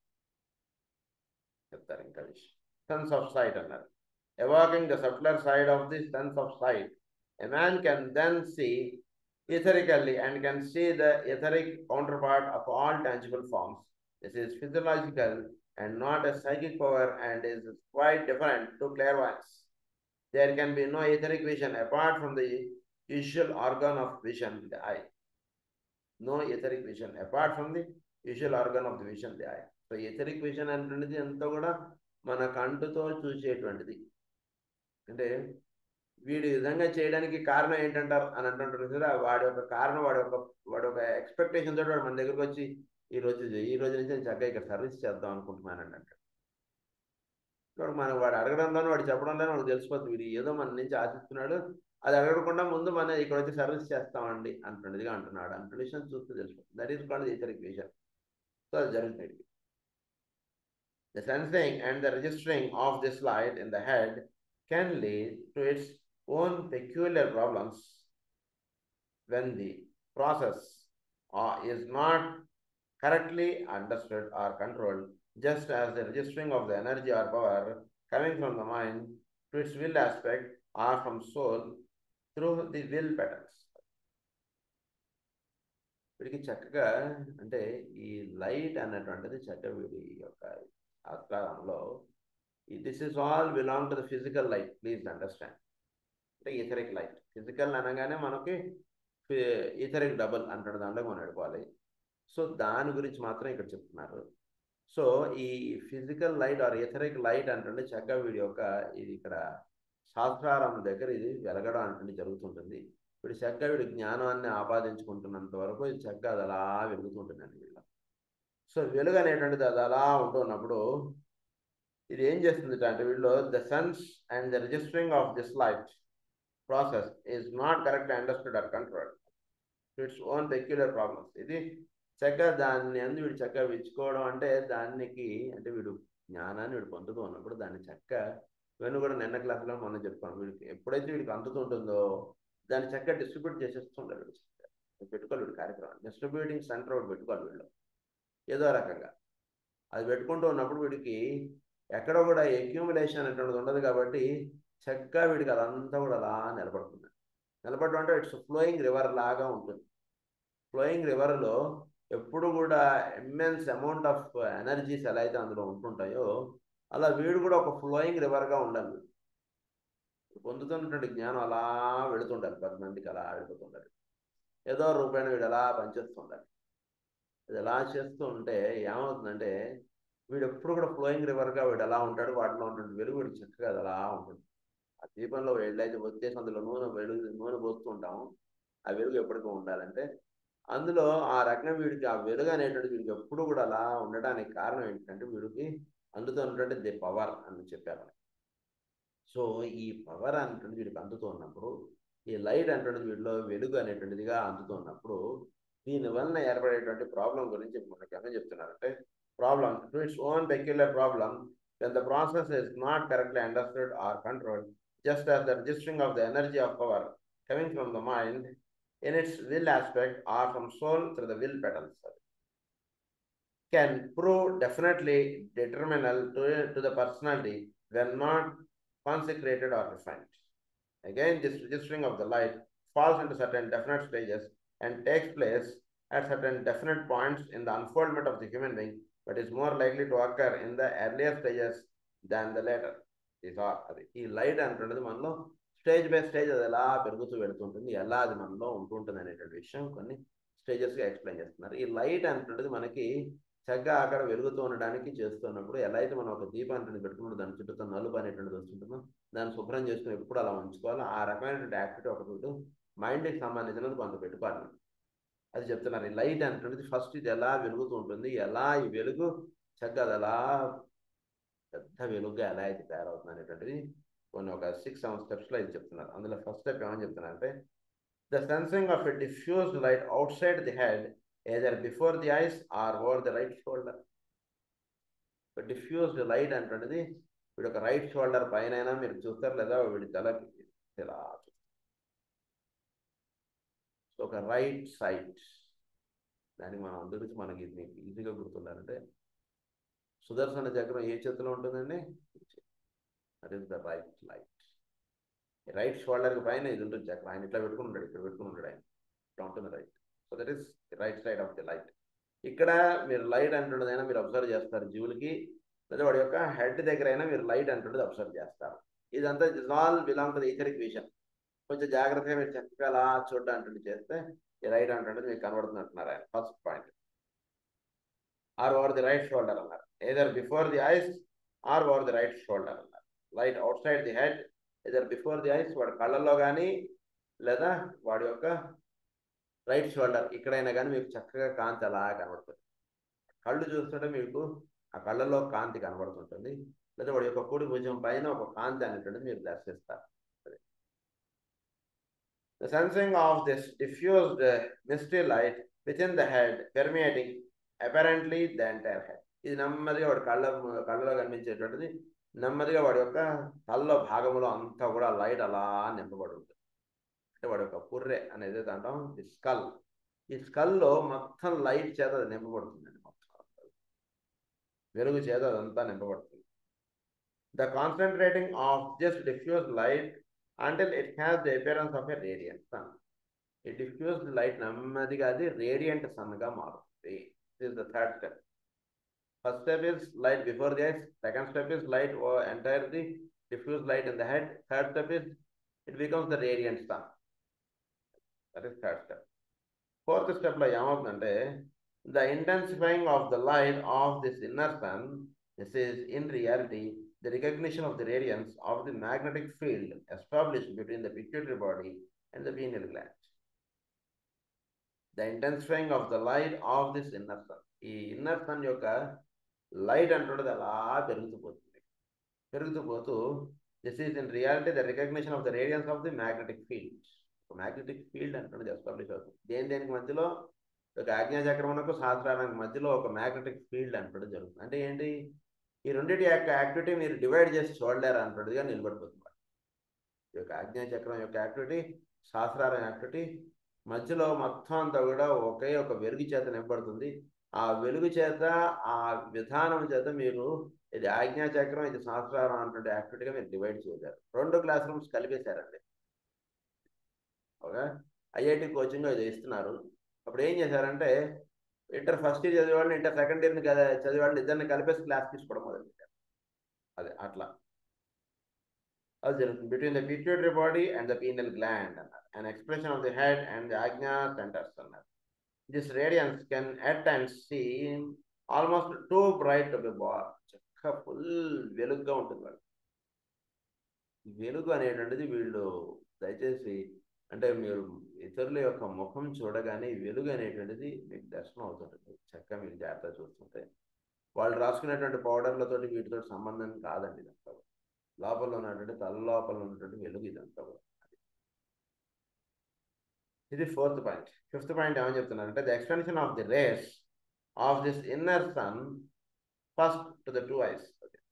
చెప్తారు ఇంకా విషయం సెన్స్ ఆఫ్ సైట్ అన్నారు evoking the subtler side of the sense of sight a man can then see etherically and can see the etheric counterpart of all tangible forms. This is physiological and not a psychic power and is quite different to clairvoyance. There can be no etheric vision apart from the usual organ of vision, the eye. No etheric vision apart from the usual organ of the vision, the eye. So etheric vision అంటున్నది అంతా కూడా మన కంటుతో చూసేటువంటిది అంటే వీడు ఈ విధంగా చేయడానికి కారణం ఏంటంటారు అని అంటుంటారు కదా వాడి యొక్క కారణం వాడి యొక్క వాడి యొక్క ఎక్స్పెక్టేషన్ తోటి వాడు మన దగ్గరకు వచ్చి ఈ రోజు ఈ రోజు నుంచి నేను చక్కగా ఇక్కడ సర్వీస్ చేద్దాం అనుకుంటున్నానండి అంటాడు ఇప్పుడు మనం వాడు అడగడంలోనే వాడు చెప్పడంలోనే మనకు తెలిసిపోతుంది వీడు ఏదో మన నుంచి ఆశిస్తున్నాడు అది అడగకుండా ముందు మనం ఇక్కడ వచ్చి సర్వీస్ చేస్తామండి అంటున్నదిగా అంటున్నాడు అంటున్న విషయం చూస్తే తెలిసిపోతుంది దట్ ఈస్ కాల్డ్ ఇతరిక్ విషయం సో అది జరుగుతుంది The sensing and the registering of this light in the head can lead to its own peculiar problems when the process uh, is not correctly understood or controlled, just as the registering of the energy or power coming from the mind to its will aspect or from soul through the will patterns. వీడికి చక్కగా అంటే ఈ light అన్నటువంటిది చక్కగా వీడి యొక్క ఆస్కారంలో this is all belong to the physical light please understand అంటే ఈథరిక్ లైట్ ఫిజికల్ అనగానే మనకి ఈథరిక్ డబుల్ అంటాడు దాంట్లో మనం నడపాలి సో దాని గురించి మాత్రం ఇక్కడ చెప్తున్నారు సో ఈ physical light or etheric light అంటే చక్కగా వీడి యొక్క ఇది ఇక్కడ శాస్త్రారం దగ్గర ఇది వెలగడం అంటే జరుగుతుంటుంది వీడు చక్కగా వీడి జ్ఞానాన్ని ఆపాదించుకుంటున్నంత వరకు ఇది చక్కగా అది అలా వెలుగుతుంటుందండి వీళ్ళ సో వెలుగు అనేటువంటిది అది అలా ఉంటున్నప్పుడు ఇది ఏం చేస్తుంది అంటే వీళ్ళు the suns and the registering of this light process is not correctly understood or control its own peculiar problems ఇది చక్కగా దాన్ని అందు వీడు చక్కగా విచ్చుకోవడం అంటే దానికి అంటే వీడు జ్ఞానాన్ని వీడు పొందుతూ ఉన్నప్పుడు దాన్ని చక్కగా ఇవన్నీ కూడా నిన్న క్లాసులో మనం చెప్పుకోండి వీడికి ఎప్పుడైతే వీడికి అందుతుంటుందో దాన్ని చక్కగా డిస్ట్రిబ్యూట్ చేసేస్తుంటారు వీడు చక్కగా పెట్టుకోవాలి వీడి కార్యక్రమం డిస్ట్రిబ్యూటింగ్ సెంటర్ ఒకటి పెట్టుకోవాలి వీళ్ళు ఏదో రకంగా అది పెట్టుకుంటూ ఉన్నప్పుడు వీడికి ఎక్కడో కూడా ఎక్యూములేషన్ అనేటువంటిది ఉండదు కాబట్టి చక్కగా వీడికి అదంతా కూడా అలా నిలబడుతుంది నిలబడడం అంటే ఇట్స్ ఫ్లోయింగ్ రివర్ లాగా ఉంటుంది ఫ్లోయింగ్ రివర్లో ఎప్పుడు కూడా ఇమ్మెన్స్ అమౌంట్ ఆఫ్ ఎనర్జీస్ ఎలా అయితే అందులో ఉంటుంటాయో అలా వీడు కూడా ఒక ఫ్లోయింగ్ రివర్గా ఉండాలి పొందుతున్నటువంటి జ్ఞానం అలా వెళుతుండాలి పది మందికి అలా వెళ్ళిపోతుండాలి ఏదో రూపాయన వీడు అలా పనిచేస్తుండాలి ఇది ఎలా చేస్తూ ఉంటే ఏమవుతుందంటే వీడు ఎప్పుడు కూడా ఫ్లోయింగ్ రివర్గా వీడు ఎలా ఉంటాడు వాటిలో ఉంటుంది వెలుగు వీడు చక్కగా అది అలా ఉంటుంది ఆ దీపంలో వెళ్ళైతే వచ్చేసి అందులో నూనె వెలుగు నూనె పోస్తూ ఉంటాము ఆ వెలుగు ఎప్పటికీ ఉండాలంటే అందులో ఆ రకంగా వీడికి ఆ వెలుగు అనేటువంటి వీడికి ఎప్పుడు కూడా అలా ఉండడానికి కారణం ఏంటంటే వీడికి అందుతూ ఉన్నటువంటి ది పవర్ అని చెప్పారు సో ఈ పవర్ అనేటువంటిది వీడికి అందుతూ ఉన్నప్పుడు ఈ లైట్ అనేటువంటిది వీడిలో వెలుగు అనేటువంటిదిగా అందుతూ ఉన్నప్పుడు దీని వలన ఏర్పడేటువంటి ప్రాబ్లం గురించి మనకి ఏమని చెప్తున్నారంటే problem to its own peculiar problem when the process is not correctly understood or control just as the registering of the energy of power coming from the mind in its will aspect or from soul through the will petals can prove definitely determinal to, to the personality when not consecrated or refined. Again, this registering of the light falls into certain definite stages and takes place at certain definite points in the unfoldment of the human being, but is more likely to occur in the earlier stages than the later. These are అది ఈ light అంటున్నది మనలో stage by stage అది ఎలా పెరుగుతూ వెళుతుంటుంది ఎలా అది మనలో ఉంటుంటుంది అనేటువంటి విషయం కొన్ని స్టేజెస్గా ఎక్స్ప్లెయిన్ చేస్తున్నారు ఈ లైట్ అంటున్నది మనకి చక్కగా అక్కడ వెలుగుతూ ఉండడానికి చేస్తున్నప్పుడు ఎలా అయితే మనం ఒక దీపాన్ని పెట్టుకున్నప్పుడు దాని చుట్టూ నలుపు అనేటువంటిది వస్తుంటుందో దాన్ని శుభ్రం చేసుకుని ఎప్పుడు అలా ఉంచుకోవాలి ఆ రకమైనటువంటి యాక్టివిటీ ఒకటి మైండ్కి సంబంధించినది కొంత పెట్టుకోవాలి అది చెప్తున్నారు ఈ లైట్ అంటున్నది ఫస్ట్ ఇది ఎలా వెలుగుతూ ఉంటుంది ఎలా ఈ వెలుగు చక్కగా అది ఎలా పెద్ద వెలుగుగా ఎలా అయితే తయారవుతుంది అనేటువంటిది కొన్ని ఒక సిక్స్ సెవెన్ స్టెప్స్లో ఇది చెప్తున్నారు అందులో ఫస్ట్ స్టెప్ ఏమని చెప్తున్నారంటే the sensing of a diffused light outside the head either before the eyes or over the right shoulder diffused light అంటున్నది వీడు ఒక రైట్ షోల్డర్ పైన మీరు చూస్తారు లేదా వీడి తలకి ఇలా ఒక రైట్ సైడ్ దానికి మనం అందరికి మనకి ఇది ఈజీగా గుర్తుండాలంటే సుదర్శన చక్రం ఏ చేతిలో ఉంటుందండి that is the right light right షోల్డర్కి పైన ఇది ఉంటుంది చక్రం ఆయన ఇట్లా పెట్టుకుని ఉంటాడు ఇక్కడ పెట్టుకుని ఉంటాడు ఆయన ఇట్లా ఉంటుంది right so that is right side of the light ఇక్కడ మీరు లైట్ అంటున్నదైనా మీరు అబ్జర్వ్ చేస్తారు జీవులకి లేదా వాడి యొక్క హెడ్ దగ్గర అయినా మీరు లైట్ అంటున్నది అబ్జర్వ్ చేస్తారు ఇదంతా is all belong to the etheric vision కొంచెం జాగ్రత్తగా మీరు చక్కగా అలా చూడడం అంటుంది చేస్తే ఈ రైట్ అంటున్నది మీకు కనబడుతుంది అంటున్నారు ఆయన first point or over the right shoulder అన్నారు either before the eyes or over the right shoulder అన్నారు light outside the head either before the eyes వాడి కళ్ళల్లో కానీ లేదా వాడి యొక్క రైట్ షోల్డర్ ఇక్కడైనా కానీ మీకు చక్కగా కాంతి అలా కనబడుతుంది కళ్ళు చూస్తుంటే మీకు ఆ కళ్ళలో కాంతి కనబడుతుంటుంది లేదా వాడి యొక్క కుడి భుజం పైన ఒక కాంతి అనేటువంటిది మీరు దర్శిస్తారు The sensing of this diffused uh, misty light within the head permeating apparently the entire head. ఇది నెమ్మదిగా వాడి కళ్ళ కళ్ళలో కనిపించేటువంటిది నెమ్మదిగా వాడి యొక్క తలలో భాగంలో అంతా కూడా లైట్ అలా నింపబడి ఉంటుంది అంటే వాడి యొక్క పుర్రె అనేది అంటాం ఈ స్కల్ ఈ స్కల్లో మొత్తం లైట్ చేత అది నింపబడుతుందండి మొత్తం వెలుగు చేత అదంతా నింపబడుతుంది the concentrating of just diffuse light until it has the appearance of a radiant sun. ఈ diffused light నెమ్మదిగా అది రేడియంట్ సన్గా మారుతుంది this is the third step first step is light before the eyes second step is light entire the diffused light in the head third step is it becomes the radiant sun that is third step fourth స్టెప్లో ఏమవుతుందంటే the intensifying of the light of this inner sun this is in reality the recognition of the radiance of the magnetic field established between the pituitary body and the pineal gland. The intensifying of the light of this inner sun. ఈ inner sun యొక్క light అంటున్నది అలా పెరుగుతూ పోతుంది పెరుగుతూ పోతూ this is in reality the recognition of the radiance of the magnetic field magnetic field అంటున్నది establish అవుతుంది దేని దేనికి మధ్యలో ఒక ఆజ్ఞాచక్రమునకు శాస్త్రానికి మధ్యలో ఒక మ్యాగ్నెటిక్ ఫీల్డ్ అంటున్నది జరుగుతుంది అంటే ఏంటి ఈ రెండింటి యొక్క యాక్టివిటీ మీరు డివైడ్ చేసి చూడలేరు అన్నట్టుగా నిలబడిపోతుంది ఈ యొక్క ఆజ్ఞాచక్రం యొక్క యాక్టివిటీ శాస్త్రాల యాక్టివిటీ మధ్యలో మొత్తం అంతా కూడా ఒకే ఒక వెలుగు చేత నింపబడుతుంది ఆ వెలుగు చేత ఆ విధానం చేత మీరు ఇది ఆజ్ఞాచక్రం ఇది శాస్త్రారం అన్నటువంటి యాక్టివిటీగా మీరు డివైడ్ చేయలేరు రెండు క్లాస్ రూమ్స్ కలిపేశారండి ఓకే ఐఐటి కోచింగ్ ఇది ఇస్తున్నారు అప్పుడు ఏం చేశారంటే ఇంటర్ ఫస్ట్ ఇయర్ చదివేవాళ్ళని ఇంటర్ సెకండ్ ఇయర్ని చదివేవాళ్ళని ఇద్దరిని కలిపేసి క్లాస్ తీసుకోవడం మొదలుపెట్టారు అదే అట్లా అది జరుగుతుంది between the pituitary body and the pineal gland అన్నారు and expression of the head and the Ajna centres అన్నారు this radiance can at and seen almost too bright to be bar చక్క ఫుల్ వెలుగుగా ఉంటుంది వాళ్ళు వెలుగు అనేటువంటిది వీళ్ళు దయచేసి అంటే మీరు ఇతరుల యొక్క ముఖం చూడగానే వెలుగు అనేటువంటిది మీకు దర్శనం అవుతుంటుంది చక్కగా మీరు జాగ్రత్త చూస్తుంటే వాళ్ళు రాసుకునేటువంటి పౌడర్లతోటి వీటితో సంబంధం కాదండి ఇదంతా లోపల ఉన్నటువంటి తల లోపల ఉన్నటువంటి వెలుగు ఇదంతా కూడా ఇది ఫోర్త్ పాయింట్ ఫిఫ్త్ పాయింట్ ఏమని చెప్తున్నారంటే the extension of the rays of this inner sun first to the two eyes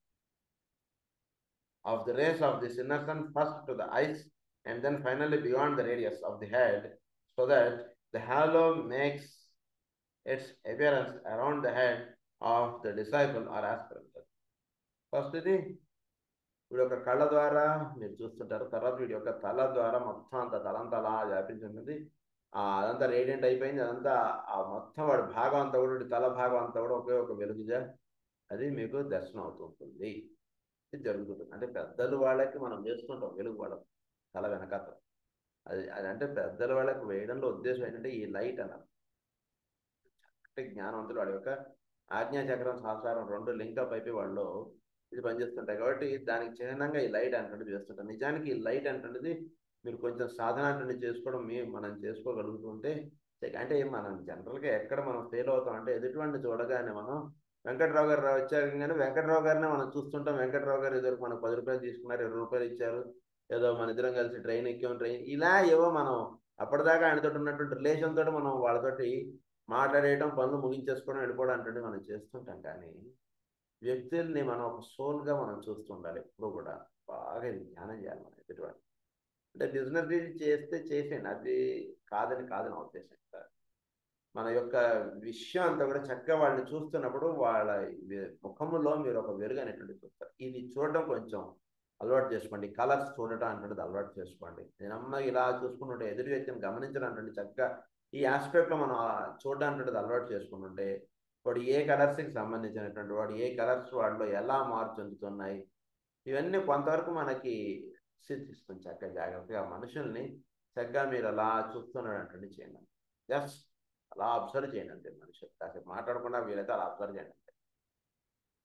of the rays of this inner sun first to the eyes and then finally beyond the radius of the head so that the halo makes its appearance around the head of the disciple or aspirant. First ఇది వీడి యొక్క కళ్ళ ద్వారా మీరు చూస్తుంటారు తర్వాత వీడి యొక్క తల ద్వారా మొత్తం అంత తలంతా అలా వ్యాపించి ఉంటుంది అదంతా రేడియంట్ అయిపోయింది అదంతా ఆ మొత్తం వాడి భాగం అంతా కూడా తల భాగం అంతా కూడా ఒకే ఒక వెలుగుజా అది మీకు దర్శనం అవుతుంటుంది ఇది జరుగుతుంది అంటే పెద్దలు వాళ్ళకి మనం చేస్తుంటాం వెలుగు వాళ్ళకి తల వెనకాత అది అది అంటే పెద్దల వాళ్ళకి వేయడంలో ఉద్దేశం ఏంటంటే ఈ లైట్ అన్నారు అంటే జ్ఞానవంతులు వాడి యొక్క ఆజ్ఞాచక్రం సంసారం రెండు లింకప్ అయిపోయి వాళ్ళు ఇది పనిచేస్తుంటాయి కాబట్టి దానికి చిహ్నంగా ఈ లైట్ అంటే చేస్తుంటాం నిజానికి ఈ లైట్ అంటున్నది మీరు కొంచెం సాధన అంటే చేసుకోవడం మీ మనం చేసుకోగలుగుతుంటే అంటే మనం జనరల్గా ఎక్కడ మనం ఫెయిల్ అవుతాం అంటే ఎదుటివాడిని చూడగానే మనం వెంకట్రావు గారు వచ్చారు కానీ వెంకట్రావు గారినే మనం చూస్తుంటాం వెంకట్రావు గారు ఎదురు మనకు పది రూపాయలు తీసుకున్నారు ఇరవై రూపాయలు ఇచ్చారు ఏదో మన ఇద్దరం కలిసి ట్రైన్ ఎక్కాం ట్రైన్ ఇలా ఏవో మనం అప్పటిదాకా ఆయనతో ఉన్నటువంటి రిలేషన్ తోటి మనం వాళ్ళతోటి మాట్లాడేయటం పనులు ముగించేసుకోవడం వెళ్ళిపోవడం అంటే మనం చేస్తుంటాం కానీ వ్యక్తుల్ని మనం ఒక సోల్గా మనం చూస్తుండాలి ఎప్పుడు కూడా బాగా ధ్యానం చేయాలి మనం ఎదుటివాడిని అంటే బిజినెస్ డీల్ చేస్తే చేసేయండి అది కాదని కాదని ఉద్దేశం మన యొక్క విషయం అంతా కూడా చక్కగా వాళ్ళని చూస్తున్నప్పుడు వాళ్ళ ముఖములో మీరు ఒక వెలుగు అనేటువంటి చూస్తారు ఇది చూడడం కొంచెం అలవాటు చేసుకోండి కలర్స్ చూడటం అంటున్నది అలవాటు చేసుకోండి నేను అమ్మ ఇలా చూసుకుంటుంటే ఎదుటి వ్యక్తిని గమనించడం అంటే చక్కగా ఈ ఆస్పెక్ట్లో మనం చూడడానికి అలవాటు చేసుకుంటుంటే వాడు ఏ కలర్స్కి సంబంధించినటువంటి వాడు ఏ కలర్స్ వాడిలో ఎలా మార్పు చెందుతున్నాయి ఇవన్నీ కొంతవరకు మనకి సిద్ధిస్తుంది చక్కగా జాగ్రత్తగా మనుషుల్ని చక్కగా మీరు అలా చూస్తున్నటువంటి చేయండి జస్ట్ అలా అబ్జర్వ్ చేయండి అంతే మనుషులు కాసేపు మాట్లాడకుండా వీలైతే అలా అబ్జర్వ్ చేయండి అంతే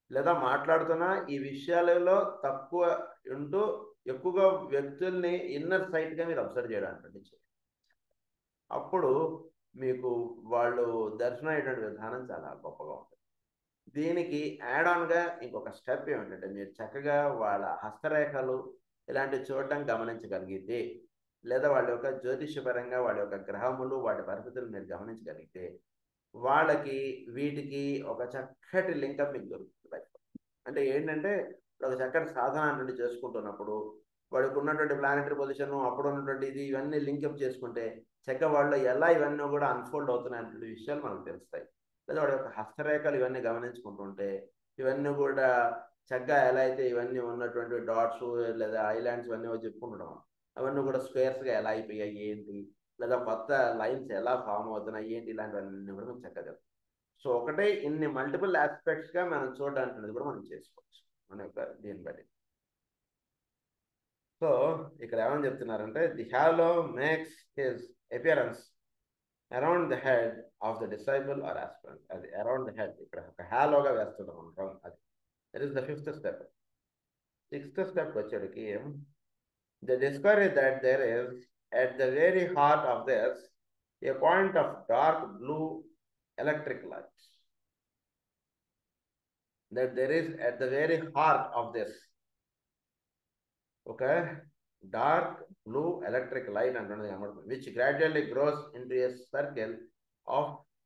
లేదా మాట్లాడుతున్నా ఈ విషయాలలో తక్కువ ఉంటూ ఎక్కువగా వ్యక్తుల్ని ఇన్నర్ సైట్గా మీరు అబ్జర్వ్ చేయడానికి అప్పుడు మీకు వాళ్ళు దర్శనం అయ్యేటువంటి విధానం చాలా గొప్పగా ఉంటుంది దీనికి యాడ్ ఆన్గా ఇంకొక స్టెప్ ఏమిటంటే మీరు చక్కగా వాళ్ళ హస్తరేఖలు ఇలాంటివి చూడడం గమనించగలిగితే లేదా వాళ్ళ యొక్క జ్యోతిష్యపరంగా వాళ్ళ యొక్క గ్రహములు వాటి పరిస్థితులు మీరు గమనించగలిగితే వాళ్ళకి వీటికి ఒక చక్కటి లింకప్ మీకు దొరుకుతుంది అంటే ఏంటంటే ఒక చక్కటి సాధన నుండి చేసుకుంటున్నప్పుడు వాడికి ఉన్నటువంటి ప్లానెటరీ పొజిషన్ అప్పుడు ఉన్నటువంటి ఇది ఇవన్నీ లింకప్ చేసుకుంటే చక్క వాళ్ళు ఎలా ఇవన్నీ కూడా అన్ఫోల్డ్ అవుతున్నాయి అనే విషయాలు మనకు తెలుస్తాయి లేదా వాడి యొక్క హస్తరేఖలు ఇవన్నీ గమనించుకుంటుంటే ఇవన్నీ కూడా చక్కగా ఎలా అయితే ఇవన్నీ ఉన్నటువంటి డాట్స్ లేదా ఐలాండ్స్ ఇవన్నీ చెప్పుకుంటున్నాం అవన్నీ కూడా స్క్వేర్స్గా ఎలా అయిపోయాయి ఏంటి లేదా కొత్త లైన్స్ ఎలా ఫామ్ అవుతున్నాయి ఏంటి ఇలాంటివన్నీ కూడా మనం చక్కగా సో ఒకటే ఇన్ని మల్టిపుల్ ఆస్పెక్ట్స్గా మనం చూడడానికి కూడా మనం చేసుకోవచ్చు మన యొక్క దీన్ని బట్టి సో ఇక్కడ ఏమని చెప్తున్నారంటే the halo makes his appearance around the head of the disciple or aspirant అది అరౌండ్ ద హెడ్ ఇక్కడ ఒక హ్యాలోగా వేస్తుంటాం మనం అది that is the fifth step sixth step వచ్చేటికి the discovery that there is at the very heart of this a point of dark blue electric light. That there is at the very heart of this, okay, dark blue electric light and which gradually grows into a circle of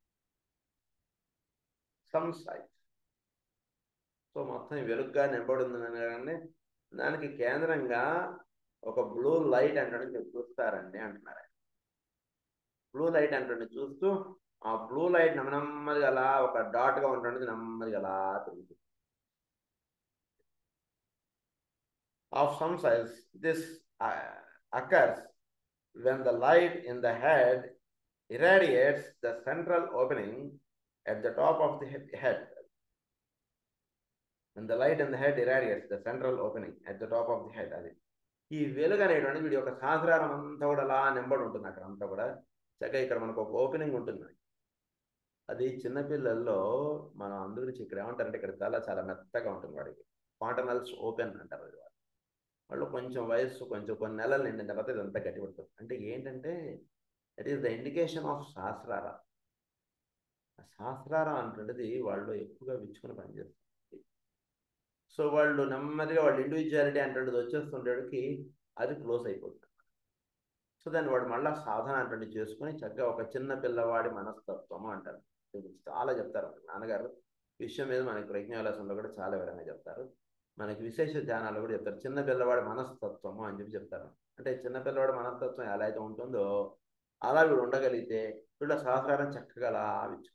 some size. So మొత్తం వెలుగ్గా నింపబడింది కానీ దానికి కేంద్రంగా ఒక blue light అంటే మీరు చూస్తారండి అంటున్నారు బ్లూ లైట్ అంటే చూస్తూ ఆ బ్లూ లైట్ నెమ్మదిగా అలా ఒక డాట్గా ఉంటుంది నెమ్మదిగా అలా తిరుగుతుంది of some size this occurs when the light in the head irradiates the central opening at the top of the head. When the light in the head irradiates the central opening at the top of the head, అది ఈ వెలుగు అనేటువంటి వీడి యొక్క సహస్రారం అంతా కూడా అలా నింబడి ఉంటుంది అక్కడ అంతా కూడా చక్కగా ఇక్కడ మనకు ఒక ఓపెనింగ్ ఉంటుంది అది చిన్నపిల్లల్లో మనం అందుగురించి ఇక్కడ ఏమంటారంటే ఇక్కడ చాలా చాలా మెత్తగా ఉంటుంది వాడికి పాంటనల్స్ ఓపెన్ అంటారు అది వాళ్ళు కొంచెం వయస్సు కొంచెం కొన్ని నెలలు నిండిన తర్వాత ఇదంతా గట్టిపడుతుంది అంటే ఏంటంటే that is the indication of Sahasrara Sahasrara అంటున్నది వాళ్ళు ఎక్కువగా విచ్చుకుని పనిచేస్తుంది సో వాళ్ళు నెమ్మదిగా వాళ్ళ ఇండివిజువాలిటీ అంటే వచ్చేస్తుండేటికి అది క్లోజ్ అయిపోతుంది సో దాన్ని వాడు మళ్ళీ సాధన అంటే చేసుకుని చక్కగా ఒక చిన్న పిల్లవాడి మనస్తత్వము అంటారు చాలా చెప్తారు నాన్నగారు విషయం మీద మనకి ప్రజ్ఞాలసంలో కూడా చాలా విధంగా చెప్తారు మనకి విశేష ధ్యానాలు కూడా చెప్తారు చిన్న పిల్లవాడి మనస్తత్వము అని చెప్పి చెప్తారు అంటే చిన్న పిల్లవాడి మనస్తత్వం ఎలా అయితే ఉంటుందో అలా వీడు ఉండగలిగితే వీళ్ళ సహస్రారం చక్కగా అలా విచ్చు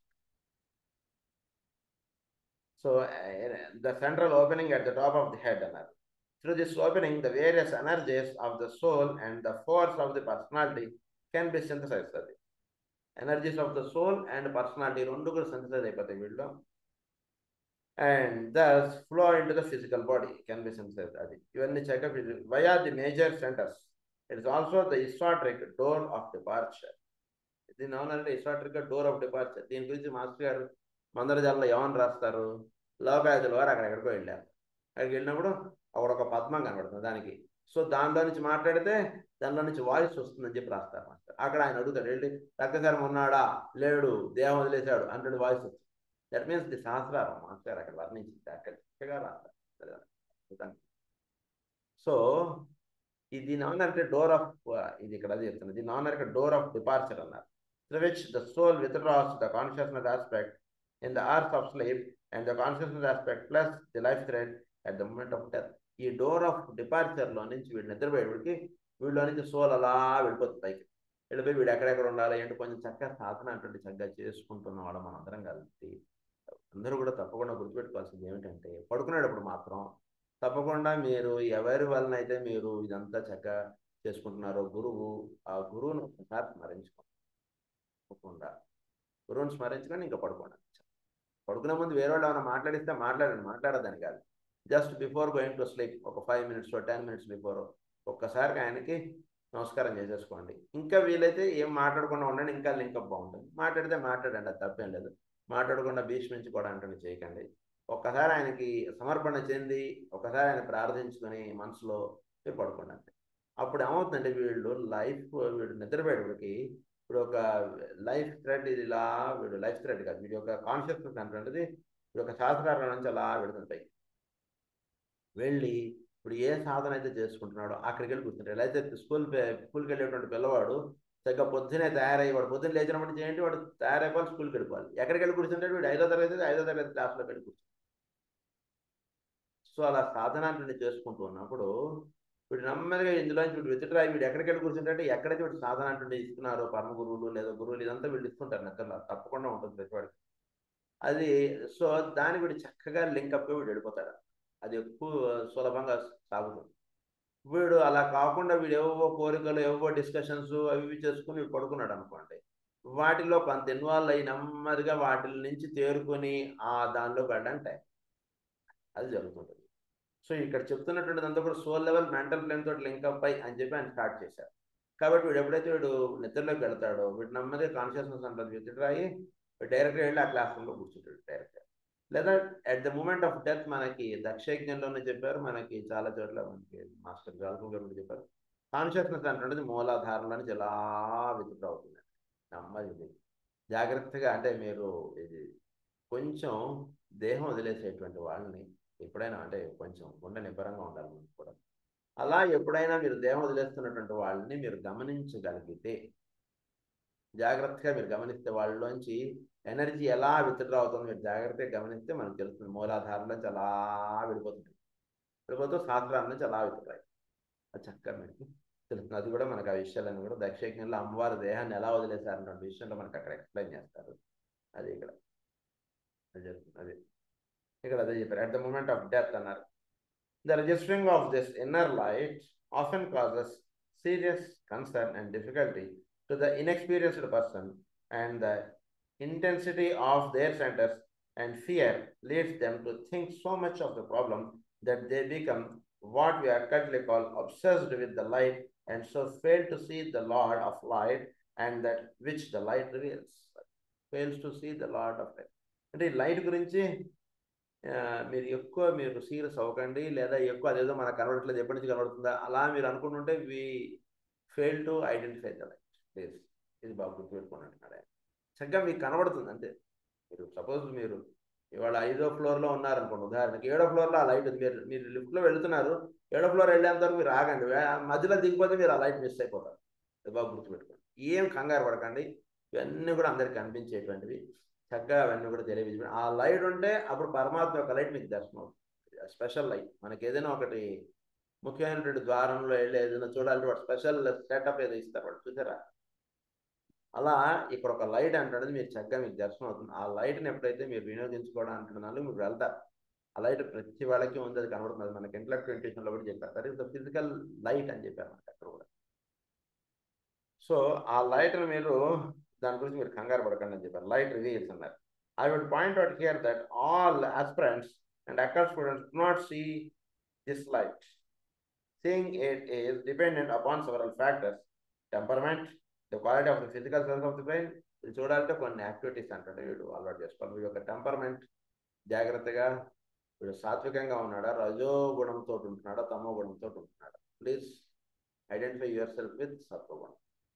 So uh, the central opening at the top of the head అన్నారు through this opening the various energies of the soul and the force of the personality can be synthesized అది energies of the soul and personality రెండు కూడా synthesise అయిపోతాయి వీళ్ళు and thus flow into the physical body can be synthesise అది ఇవన్నీ checkup via the major centres it is also the esoteric door of departure దీని ఏమన్నారంటే ఇస్టాట్రిక్ door of departure దీని గురించి మాస్టర్ గారు మందరజాలలో ఏమని రాస్తారు లోకాయుధుల వారు అక్కడెక్కడికో వెళ్ళారు అక్కడికి వెళ్ళినప్పుడు అక్కడ ఒక పద్మం కనబడుతుంది దానికి సో దానిలో నుంచి మాట్లాడితే దానిలో నుంచి వాయిస్ వస్తుందని చెప్పి రాస్తారు మాస్టర్ అక్కడ ఆయన అడుగుతాడు వెళ్ళి రక్తసారం ఉన్నాడా లేడు దేహం వదిలేశాడు అంటే వాయిస్ వస్తుంది దట్ మీన్స్ ది సహస్రారం మాస్టర్ అక్కడ వర్ణించింది అక్కడ చక్కగా రాస్తారు సో ఇది దీని ఏమన్నారంటే డోర్ ఆఫ్ ఇది ఇక్కడ అది చెప్తున్నది దీని ఏమన్నారు డోర్ ఆఫ్ డిపార్చర్ అన్నారు through which the soul withdraws the consciousness aspect in the earth of sleep and the consciousness aspect plus the life thread at the moment of death. ఈ door of డిపార్చర్లో నుంచి వీడు నిద్రపోయేవాడికి వీళ్ళలో నుంచి soul అలా వెళ్ళిపోతుంది పైకి వెళ్ళిపోయి వీడు ఎక్కడెక్కడ ఉండాలి అంటే కొంచెం చక్కగా సాధన అంటే చక్కగా చేసుకుంటున్న వాళ్ళం మనం అందరం కలిసి అందరూ కూడా తప్పకుండా గుర్తుపెట్టుకోవాల్సింది ఏమిటంటే పడుకునేటప్పుడు మాత్రం తప్పకుండా మీరు ఎవరి వలన అయితే మీరు ఇదంతా చక్కగా చేసుకుంటున్నారో గురువు ఆ గురువును ఒకసారి స్మరించుకోండి తప్పకుండా గురువుని స్మరించుకొని ఇంకా పడుకోండి పడుకునే ముందు వేరే వాళ్ళు ఏమైనా మాట్లాడిస్తే మాట్లాడండి మాట్లాడదని కాదు just before going to sleep ఒక five minutes ten minutes before ఒక్కసారి ఆయనకి నమస్కారం చేసేసుకోండి ఇంకా వీలైతే ఏం మాట్లాడకుండా ఉండండి ఇంకా లింకప్ బాగుంటుంది మాట్లాడితే మాట్లాడండి అది తప్పేం లేదు మాట్లాడకుండా భీష్మించుకోవడానికి చేయకండి ఒక్కసారి ఆయనకి సమర్పణ చెంది ఒకసారి ఆయన ప్రార్థించుకొని మనసులో మీరు పడుకోండి అంతే అప్పుడు ఏమవుతుందంటే వీళ్ళు లైఫ్ వీడు నిద్రపోయేటప్పటికి ఇప్పుడు ఒక లైఫ్ థ్రెడ్ ఇది ఇలా వీడు లైఫ్ థ్రెడ్ కాదు వీడి యొక్క కాన్షియస్నెస్ అంటున్నది వీడి యొక్క శాస్త్రాల నుంచి అలా వెళుతుంది పైకి వెళ్ళి ఇప్పుడు ఏ సాధన అయితే చేసుకుంటున్నాడో అక్కడికి వెళ్ళి కూర్చుంటాడు ఎలా అయితే స్కూల్ స్కూల్కి వెళ్ళేటువంటి పిల్లవాడు చక్కగా పొద్దునే తయారయ్యి వాడు పొద్దున్న లేచినప్పుడు చేయండి వాడు తయారైపోవాలి స్కూల్కి వెళ్ళిపోవాలి ఎక్కడికి వెళ్ళి కూర్చుంటాడు వీడు ఐదో తరగతి ఐదో తరగతి క్లాస్లో వెళ్ళి కూర్చుంటాడు సో అలా సాధనాన్ని చేసుకుంటూ ఉన్నప్పుడు వీడు నెమ్మదిగా ఇందులో వీడు వెతుట్రా వీడు ఎక్కడికి వెళ్ళి కూర్చుంటే ఎక్కడైతే వీడు సాధన అంటుండే ఇస్తున్నారు పరమ గురువులు లేదా గురువులు ఇదంతా వీళ్ళు ఇస్తుంటారు నిద్రలో తప్పకుండా ఉంటుంది ప్రతివాడికి అది సో దాని వీడు చక్కగా లింకప్గా వీడు వెళ్ళిపోతాడు అది ఎక్కువ సులభంగా సాగుతుంది వీడు అలా కాకుండా వీడు ఏవో కోరికలు ఏవో డిస్కషన్స్ అవి ఇవి చేసుకుని వీడు పడుకున్నాడు అనుకోండి వాటిలో కొంత ఇన్వాల్వ్ అయ్యి నెమ్మదిగా వాటి నుంచి తేరుకొని ఆ దానిలో వెళ్ళడానికి టైం అది జరుగుతుంటుంది సో ఇక్కడ చెప్తున్నటువంటిది అంతా కూడా సోల్ లెవెల్ మెంటల్ ప్లేన్ తోటి లింకప్ అయి అని చెప్పి ఆయన స్టార్ట్ చేశారు కాబట్టి వీడు ఎప్పుడైతే వీడు నిద్రలోకి వెళ్తాడో వీడు నెమ్మదిగా కాన్షియస్నెస్ అంటుంది విత్డ్రా అయ్యి డైరెక్ట్గా వెళ్ళి ఆ క్లాస్ రూమ్లో కూర్చుంటాడు డైరెక్ట్గా లేదా at the moment of death మనకి దక్షయజ్ఞంలోనే చెప్పారు మనకి చాలా చోట్ల మనకి మాస్టర్ జాల్కం గారు చెప్పారు కాన్షియస్నెస్ అంటున్నది మూలాధారంలో నుంచి ఎలా విత్డ్రా అవుతుంది నెమ్మది జాగ్రత్తగా అంటే మీరు ఇది కొంచెం దేహం వదిలేసేటువంటి వాళ్ళని ఎప్పుడైనా అంటే కొంచెం గుండె నిబ్బరంగా ఉండాలి మనకు కూడా అలా ఎప్పుడైనా మీరు దేహం వదిలేస్తున్నటువంటి వాళ్ళని మీరు గమనించగలిగితే జాగ్రత్తగా మీరు గమనిస్తే వాళ్ళలోంచి ఎనర్జీ ఎలా విత్డ్రా అవుతుందో మీరు జాగ్రత్తగా గమనిస్తే మనకు తెలుస్తుంది మూలాధారం నుంచి అలా విడిపోతుంది విడిపోతూ శాస్త్రాల నుంచి అలా విత్డ్రాయి అది చక్కగా మనకి తెలుస్తుంది అది కూడా మనకు ఆ విషయాలను కూడా దక్షయజ్ఞంలో అమ్మవారి దేహాన్ని ఎలా వదిలేశారన్న విషయంలో మనకు అక్కడ ఎక్స్ప్లెయిన్ చేస్తారు అది ఇక్కడ అది జరుగుతుంది అది ఇక్కడ అదే చెప్పారు at the moment of death అన్నారు the registering of this inner light often causes serious concern and difficulty to the inexperienced person and the intensity of their centers and fear leads them to think so much of the problem that they become what we are currently called obsessed with the light and so fail to see the Lord of light and that which the light reveals. Fails to see the Lord of light. అంటే ఈ light గురించి మీరు ఎక్కువ మీరు serious అవ్వకండి లేదా ఎక్కువ అదేదో మనకు కనబడట్లేదు ఎప్పటి నుంచి కనబడుతుందా అలా మీరు అనుకుంటుంటే we fail to identify the light please ఇది బాగా గుర్తుపెట్టుకోండి అంటున్నాడు ఆయన చక్కగా మీకు కనబడుతుంది అంతే మీరు సపోజ్ మీరు ఇవాళ ఐదో ఫ్లోర్లో ఉన్నారనుకోండి ఉదాహరణకి ఏడో ఫ్లోర్లో ఆ లైట్ ఉంది మీరు మీరు లిఫ్ట్లో వెళుతున్నారు ఏడో ఫ్లోర్ వెళ్ళేంత వరకు మీరు ఆగండి మధ్యలో దిగిపోతే మీరు ఆ లైట్ మిస్ అయిపోతారు అది బాగా గుర్తుపెట్టుకోండి ఏం కంగారు పడకండి ఇవన్నీ కూడా అందరికి కనిపించేటువంటివి చక్కగా అవన్నీ కూడా తెలియజేసి ఆ లైట్ ఉంటే అప్పుడు పరమాత్మ యొక్క లైట్ మీకు దర్శనం అవుతుంది స్పెషల్ లైట్ మనకి ఏదైనా ఒకటి ముఖ్యమైనటువంటి ద్వారంలో వెళ్ళి ఏదైనా చూడాలంటే వాడు స్పెషల్ సెటప్ ఏదో ఇస్తారు వాడు చూసారా అలా ఇక్కడ ఒక లైట్ అంటున్నది మీరు చక్కగా మీకు దర్శనం అవుతుంది ఆ లైట్ని ఎప్పుడైతే మీరు వినియోగించుకోవడం అంటున్నారో మీరు వెళ్తారు ఆ లైట్ ప్రతి వాళ్ళకి ఉంది అది కనబడుతుంది మనకి ఇంటలెక్ట్ ఇంటేషన్లో కూడా చెప్పారు that is the physical light అని చెప్పారు మనకి అక్కడ కూడా సో ఆ లైట్ని మీరు దాని గురించి మీరు కంగారు పడకండి అని చెప్పారు లైట్ రివీల్స్ అన్నారు I would point out here that all aspirants and occult students do not see this light seeing it is dependent upon several factors temperament the quality of the physical sense of the brain ఇది చూడాలంటే కొన్ని activities అంటాడు వీడు అలవాటు చేసుకోవాలి వీడి యొక్క temperament జాగ్రత్తగా వీడు సాత్వికంగా ఉన్నాడా రజో గుణంతో ఉంటున్నాడా తమో గుణంతో ఉంటున్నాడా please identify yourself with సత్వగుణం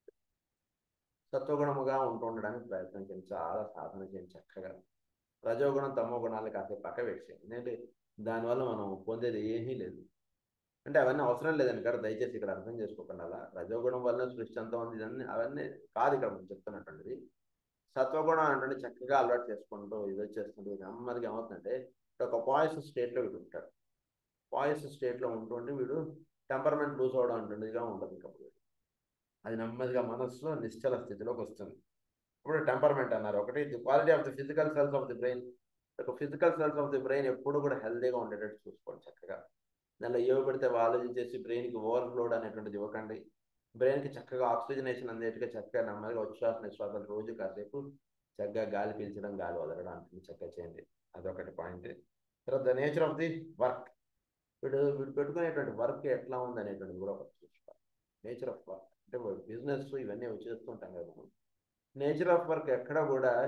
సత్వగుణముగా ఉంటూ ఉండడానికి ప్రయత్నం చేయండి చాలా సాధన చేయండి చక్కగా రజోగుణం తమో గుణాలు కాసేపు పక్క పెట్టేయండి ఎందుకంటే దానివల్ల మనం పొందేది ఏమీ లేదు అంటే అవన్నీ అవసరం లేదని కదా దయచేసి ఇక్కడ అర్థం చేసుకోకుండా అలా రజోగుణం వల్ల సృష్టి అంతా ఉంది ఇదన్నీ అవన్నీ కాదు ఇక్కడ మనం చెప్తున్నటువంటిది సత్వగుణం అంటే చక్కగా అలవాటు చేసుకుంటూ ఇది చేస్తుంటూ నెమ్మదిగా ఏమవుతుందంటే ఒక పాయిస్ స్టేట్లో వీడు ఉంటాడు పాయిస్ స్టేట్లో ఉంటుంటే వీడు టెంపర్మెంట్ లూజ్ అవడం అంటుండేదిగా ఉంటుంది ఇంకప్పుడు అది నెమ్మదిగా మనస్సులో నిశ్చల స్థితిలోకి వస్తుంది ఇప్పుడు టెంపర్మెంట్ అన్నారు ఒకటి the quality of the physical cells of the brain ఒక physical cells of the brain ఎప్పుడు కూడా హెల్దీగా ఉండేటట్టు చూసుకోండి చక్కగా దానిలో ఏవి పెడితే ఆలోచించేసి బ్రెయిన్కి ఓవర్ఫ్లోడ్ అనేటువంటిది ఇవ్వకండి బ్రెయిన్కి చక్కగా ఆక్సిజనేషన్ అందేట్టుగా చక్కగా నెమ్మదిగా ఉచ్ఛ్వాస నిశ్వాసాలు రోజు కాసేపు చక్కగా గాలి పీల్చడం గాలి వదలడం అంటే చక్కగా చేయండి అదొకటి పాయింట్ తర్వాత the nature of the work వీడు వీడు పెట్టుకునేటువంటి వర్క్ ఎట్లా ఉంది అనేటువంటిది కూడా ఒకటి చూసుకోవాలి నేచర్ ఆఫ్ వర్క్ అంటే బిజినెస్ ఇవన్నీ చేస్తుంటాం కదా మనం నేచర్ ఆఫ్ వర్క్ ఎక్కడ కూడా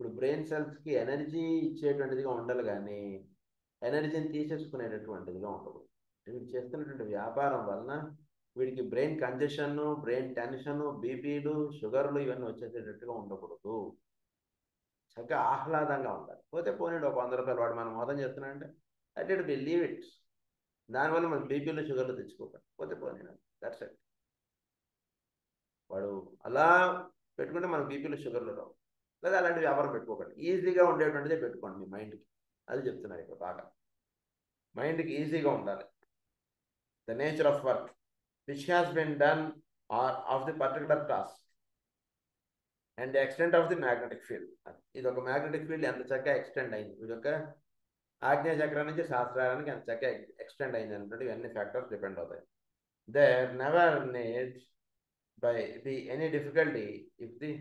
ఇప్పుడు బ్రెయిన్ సెల్స్కి ఎనర్జీ ఇచ్చేటువంటిదిగా ఉండాలి కానీ ఎనర్జీని తీసేసుకునేటటువంటిదిగా ఉండకూడదు వీడు చేస్తున్నటువంటి వ్యాపారం వలన వీడికి బ్రెయిన్ కంజెషన్ బ్రెయిన్ టెన్షన్ బీపీలు షుగర్లు ఇవన్నీ వచ్చేసేటట్టుగా ఉండకూడదు చక్కగా ఆహ్లాదంగా ఉండాలి పోతే పోనీ ఒక వంద రూపాయలు వాడు మనం మోదం చేస్తున్నాడంటే at it be leave it దానివల్ల మనం బీపీలు షుగర్లు తెచ్చుకోకండి పోతే పోనీ దట్స్ ఇట్ వాడు అలా పెట్టుకుంటే మనకు బీపీలు షుగర్లు రావు లేదా అలాంటి వ్యాపారం పెట్టుకోకండి ఈజీగా ఉండేటువంటిదే పెట్టుకోండి మీ మైండ్కి అది చెప్తున్నారు ఇక్కడ బాగా మైండ్కి ఈజీగా ఉండాలి the nature of work which has been done or of the particular task and extent of the magnetic field ఇది ఒక మ్యాగ్నెటిక్ ఫీల్డ్ ఎంత చక్కగా ఎక్స్టెండ్ అయింది ఇది ఒక ఆగ్నేయ చక్రం నుంచి శాస్త్రానికి ఎంత చక్కగా ఎక్స్టెండ్ అయింది అన్నట్టు ఇవన్నీ ఫ్యాక్టర్స్ డిపెండ్ అవుతాయి there never need be the any difficulty if the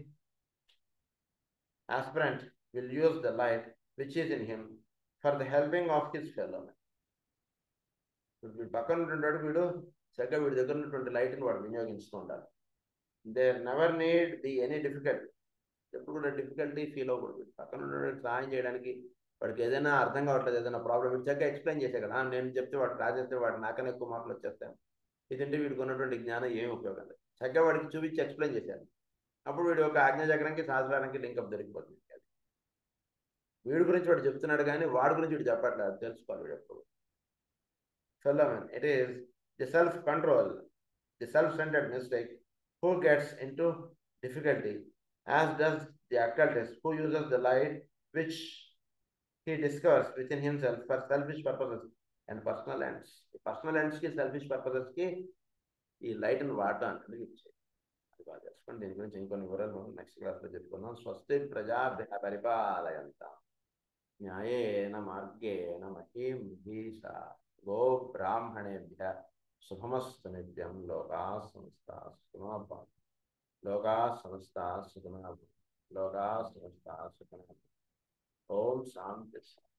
aspirant will use the light which is in him for the helping of his fellow man. వీడు పక్కన ఉంటుంటాడు వీడు చక్కగా వీడి దగ్గర ఉన్నటువంటి లైట్ని వాడు వినియోగించుతూ ఉండాలి they never need the any difficulty ఎప్పుడు కూడా డిఫికల్టీ ఫీల్ అవ్వకూడదు పక్కన ఉన్నటువంటి సహాయం చేయడానికి వాడికి ఏదైనా అర్థం కావట్లేదు ఏదైనా ప్రాబ్లం వీడు చక్కగా ఎక్స్ప్లెయిన్ చేసే కదా నేను చెప్తే వాడు రాసేస్తే వాడు నాకన్నా ఎక్కువ మార్కులు వచ్చేస్తాను ఇదంటే వీడికి ఉన్నటువంటి జ్ఞానం ఏమి ఉపయోగం లేదు చక్కగా వాడికి చూపించి ఎక్స్ప్లెయిన్ చేశాను అప్పుడు వీడు ఒక ఆజ్ఞాచక్రానికి సహస్రానికి లింకప్ దొరికిపోతుంది వీడి గురించి వాడు చెప్తున్నాడు కానీ వాడి గురించి వీడు చెప్పట్లేదు తెలుసుకోవాలి వీడు ఎప్పుడు ఫెల్లమెన్ it is the self control the self centred mistake who gets into difficulty as does the occultist who uses the light which he discovers within himself for selfish purposes and personal ends personal ఎండ్స్కి సెల్ఫిష్ పర్పసెస్కి ఈ లైట్ని వాడటం అనేది ఇచ్చేది అది బాగా తెలుసుకోండి దీని గురించి ఇంకొన్ని వివరాలు మనం నెక్స్ట్ క్లాస్లో చెప్పుకుందాం స్వస్తి ప్రజాభ్య పరిపాలయంత న్యాయేన మార్గేణ మహీం భీష గో బ్రాహ్మణేభ్య శుభమస్తు నిత్యం లోకా సంస్థ సుఖమా లోకా సంస్థ సుఖమా లోకా సంస్థ సుఖమా ఓం శాంతి